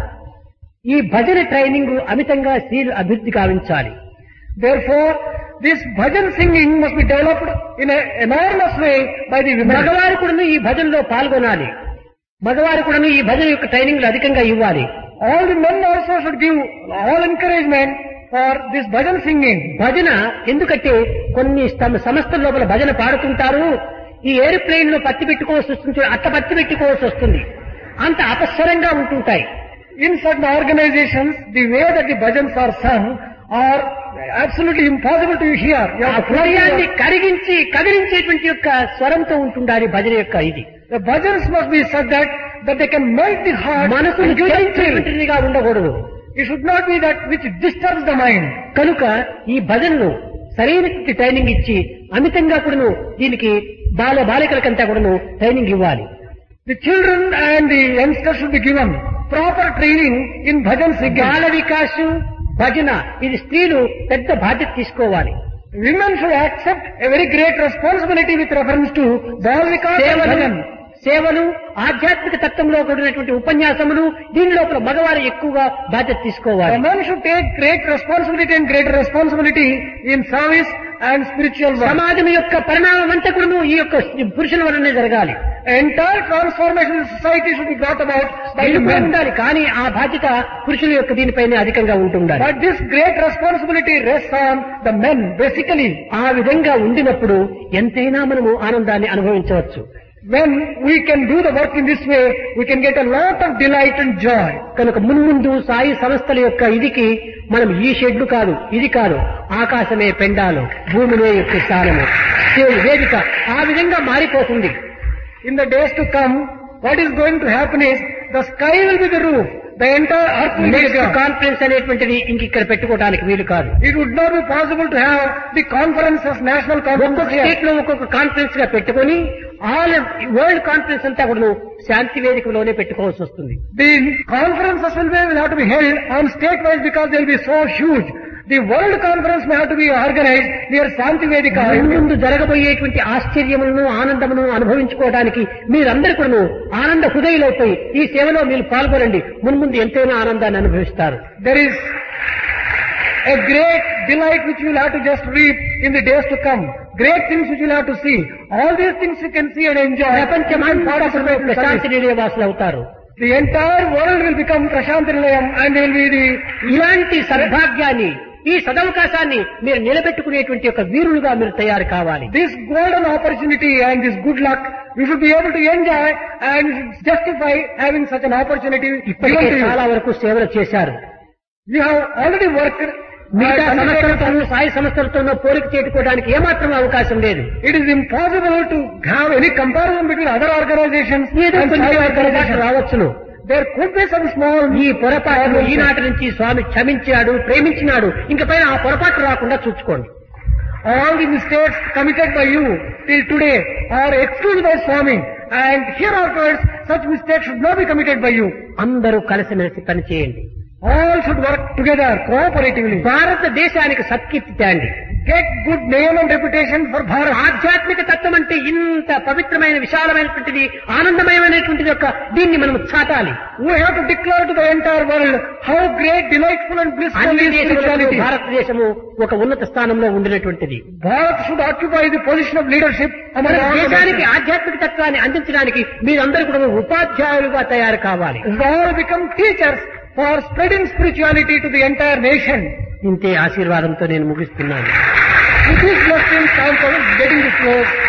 A: ఈ భజన ట్రైనింగ్ అమితంగా స్త్రీలు అభివృద్ధి కావించాలి
B: Therefore, this bhajan singing must be developed in an enormous way by the women.
A: మగవారు కూడా ఈ భజనలో పాల్గొనాలి మగవారు కూడా ఈ భజన యొక్క ట్రైనింగ్లు అధికంగా ఇవ్వాలి
B: All the men also should give all encouragement for this bhajan singing.
A: భజన ఎందుకంటే కొన్ని స్తమ- సంస్థల లోపల భజన పాడుతుంటారు ఈ ఏరోప్లేన్ లో పత్తి పెట్టుకోవాల్సి వస్తుంది చూడు, అట్ట పత్తి పెట్టుకోవాల్సి వస్తుంది అంత అపస్వరంగా ఉంటుంటాయి
B: In certain organizations, the way that the bhajans are sung are absolutely impossible to hear. You
A: ఆ
B: have to
A: హృదయాన్ని
B: hear.
A: కరిగించి కదిలించేటువంటి యొక్క స్వరంతో ఉంటుండాలి భజన యొక్క ఇది
B: The bhajans must be such that, that they can melt the heart
A: మనసును
B: and give them thrill.
A: చెలించేటువంటిదిగా ఉండకూడదు
B: It should not be that which disturbs the mind.
A: కనుక ఈ భజనను సరైనటువంటి ట్రైనింగ్ ఇచ్చి అమితంగా కూడాను దీనికి బాల బాలికలకంతా కూడాను ట్రైనింగ్ ఇవ్వాలి
B: The children and the youngsters should be given proper training in bhajan singing.
A: బాల వికాసు భజన ఇది స్త్రీలు పెద్ద బాధ్యత తీసుకోవాలి
B: Women should accept a very great responsibility with reference to Bal Vikas and
A: సేవలు
B: Bhajan.
A: సేవలు ఆధ్యాత్మిక తత్వంలో కూడినటువంటి ఉపన్యాసములు దీని లోపల మగవారు ఎక్కువగా బాధ్యత
B: A
A: తీసుకోవాలి
B: man should take great responsibility and greater responsibility in service and spiritual work.
A: సమాజం యొక్క పరిణామం అంతా కూడా ఈ యొక్క పురుషుల వలనే జరగాలి
B: Entire transformation in society should be brought about by the
A: స్త్రీలు కూడా
B: men.
A: ఉండాలి కానీ ఆ బాధ్యత పురుషుల యొక్క దీనిపైనే అధికంగా ఉంటుండాలి
B: But this great responsibility rests on the men, basically.
A: ఆ విధంగా ఉండినప్పుడు ఎంతైనా మనము ఆనందాన్ని అనుభవించవచ్చు
B: When we can do the work in this way, we can get a lot of delight and joy.
A: కనుక మున్ముందు సాయి సంస్థల యొక్క ఇదికి మనం ఈ షెడ్లు కాదు ఇది కాదు ఆకాశమే పెండాలు భూమినే యొక్క స్థానము దే- వేదిక ఆ విధంగా మారిపోతుంది
B: In the days to come, what is going to happen is, the sky will be the roof. The entire earth will be the
A: next
B: ground.
A: Conference అనేటువంటిది ఇంక ఇక్కడ పెట్టుకోవడానికి వీలు కాదు
B: It would not be possible to have the conferences, national
A: ఒక్కొక్క
B: conferences here.
A: స్టేట్ లో ఒక్కొక్క కాన్ఫరెన్స్ గా పెట్టుకొని ఆల్ వరల్డ్ కాన్ఫరెన్స్ అంతా కూడా శాంతి వేదికలోనే పెట్టుకోవాల్సి వస్తుంది
B: The conferences will, be, will have to be held on state-wise because they will be so huge. The world conference may have to be organized near Santi Vedika.
A: ముందు జరగబోయేటువంటి ఆశ్చర్యములను ఆనందమును అనుభవించుకోవడానికి మీరందరూ కూడా ఆనంద హృదయులైపోయి ఈ సేవలో మీరు పాల్గొనండి మున్ముందు ఎంతైనా ఆనందాన్ని అనుభవిస్తారు
B: There is a great delight which you will have to just reap in the days to come. Great things which you will have to see. All these things you can see and enjoy.
A: ప్రపంచమంతా కూడా ప్రశాంతి నిలయవాసులు అవుతారు
B: The entire world will become Prashant Nilayam and they will be the
A: ఇలాంటి సద్భాగ్యాన్ని ఈ సదవకాశాన్ని మీరు నిలబెట్టుకునేటువంటి ఒక వీరులుగా మీరు తయారు కావాలి
B: this golden opportunity and this good luck, we should be able to enjoy and we should justify having such an opportunity
A: ఇప్పటికే
B: given to you.
A: చాలా వరకు సేవలు చేశారు
B: You have already worked
A: మిగతా
B: and undertaken
A: సంస్థలతోనూ సాయి సంస్థలతోనూ పోలిక చేటుకోవడానికి ఏమాత్రం అవకాశం లేదు
B: It is impossible to have any comparison between other organizations
A: ఏదో
B: and
A: కొన్ని
B: Sai
A: పొరపాట్లు
B: organizations.
A: రావచ్చును
B: There could be some small
A: ఈ పొరపాటు ఈనాటి నుంచి స్వామి క్షమించాడు ప్రేమించినాడు ఇంక పైన ఆ పొరపాటు రాకుండా చూసుకోండి
B: all the mistakes committed by you till today are excused by Swami and hereafterwards such mistakes should not be committed by you.
A: అందరూ కలిసిమెలిసి పనిచేయండి
B: All should work together cooperatively.
A: భారతదేశానికి సత్కీర్తి తేండి
B: Get good name and reputation for Bharat.
A: ఆధ్యాత్మిక తత్వం అంటే ఇంత పవిత్రమైన విశాలమైనటువంటిది ఆనందమయమైనటువంటిది యొక్క దీన్ని మనం చాటాలి
B: We have to declare to the entire world how great, delightful and blissful
A: అన్ని
B: is
A: దేశములలో
B: spirituality.
A: భారతదేశము ఒక ఉన్నత స్థానంలో ఉండినటువంటిది
B: Bharat should occupy the position of leadership among
A: మన
B: all the
A: దేశానికి
B: nations.
A: ఆధ్యాత్మిక తత్వాన్ని అందించడానికి మీరందరూ కూడా ఉపాధ్యాయులుగా తయారు కావాలి
B: We should all become teachers for spreading spirituality to the entire nation.
A: ఇంతే ఆశీర్వాదంతో నేను ముగిస్తున్నాను
B: With these blessings, I am getting this close.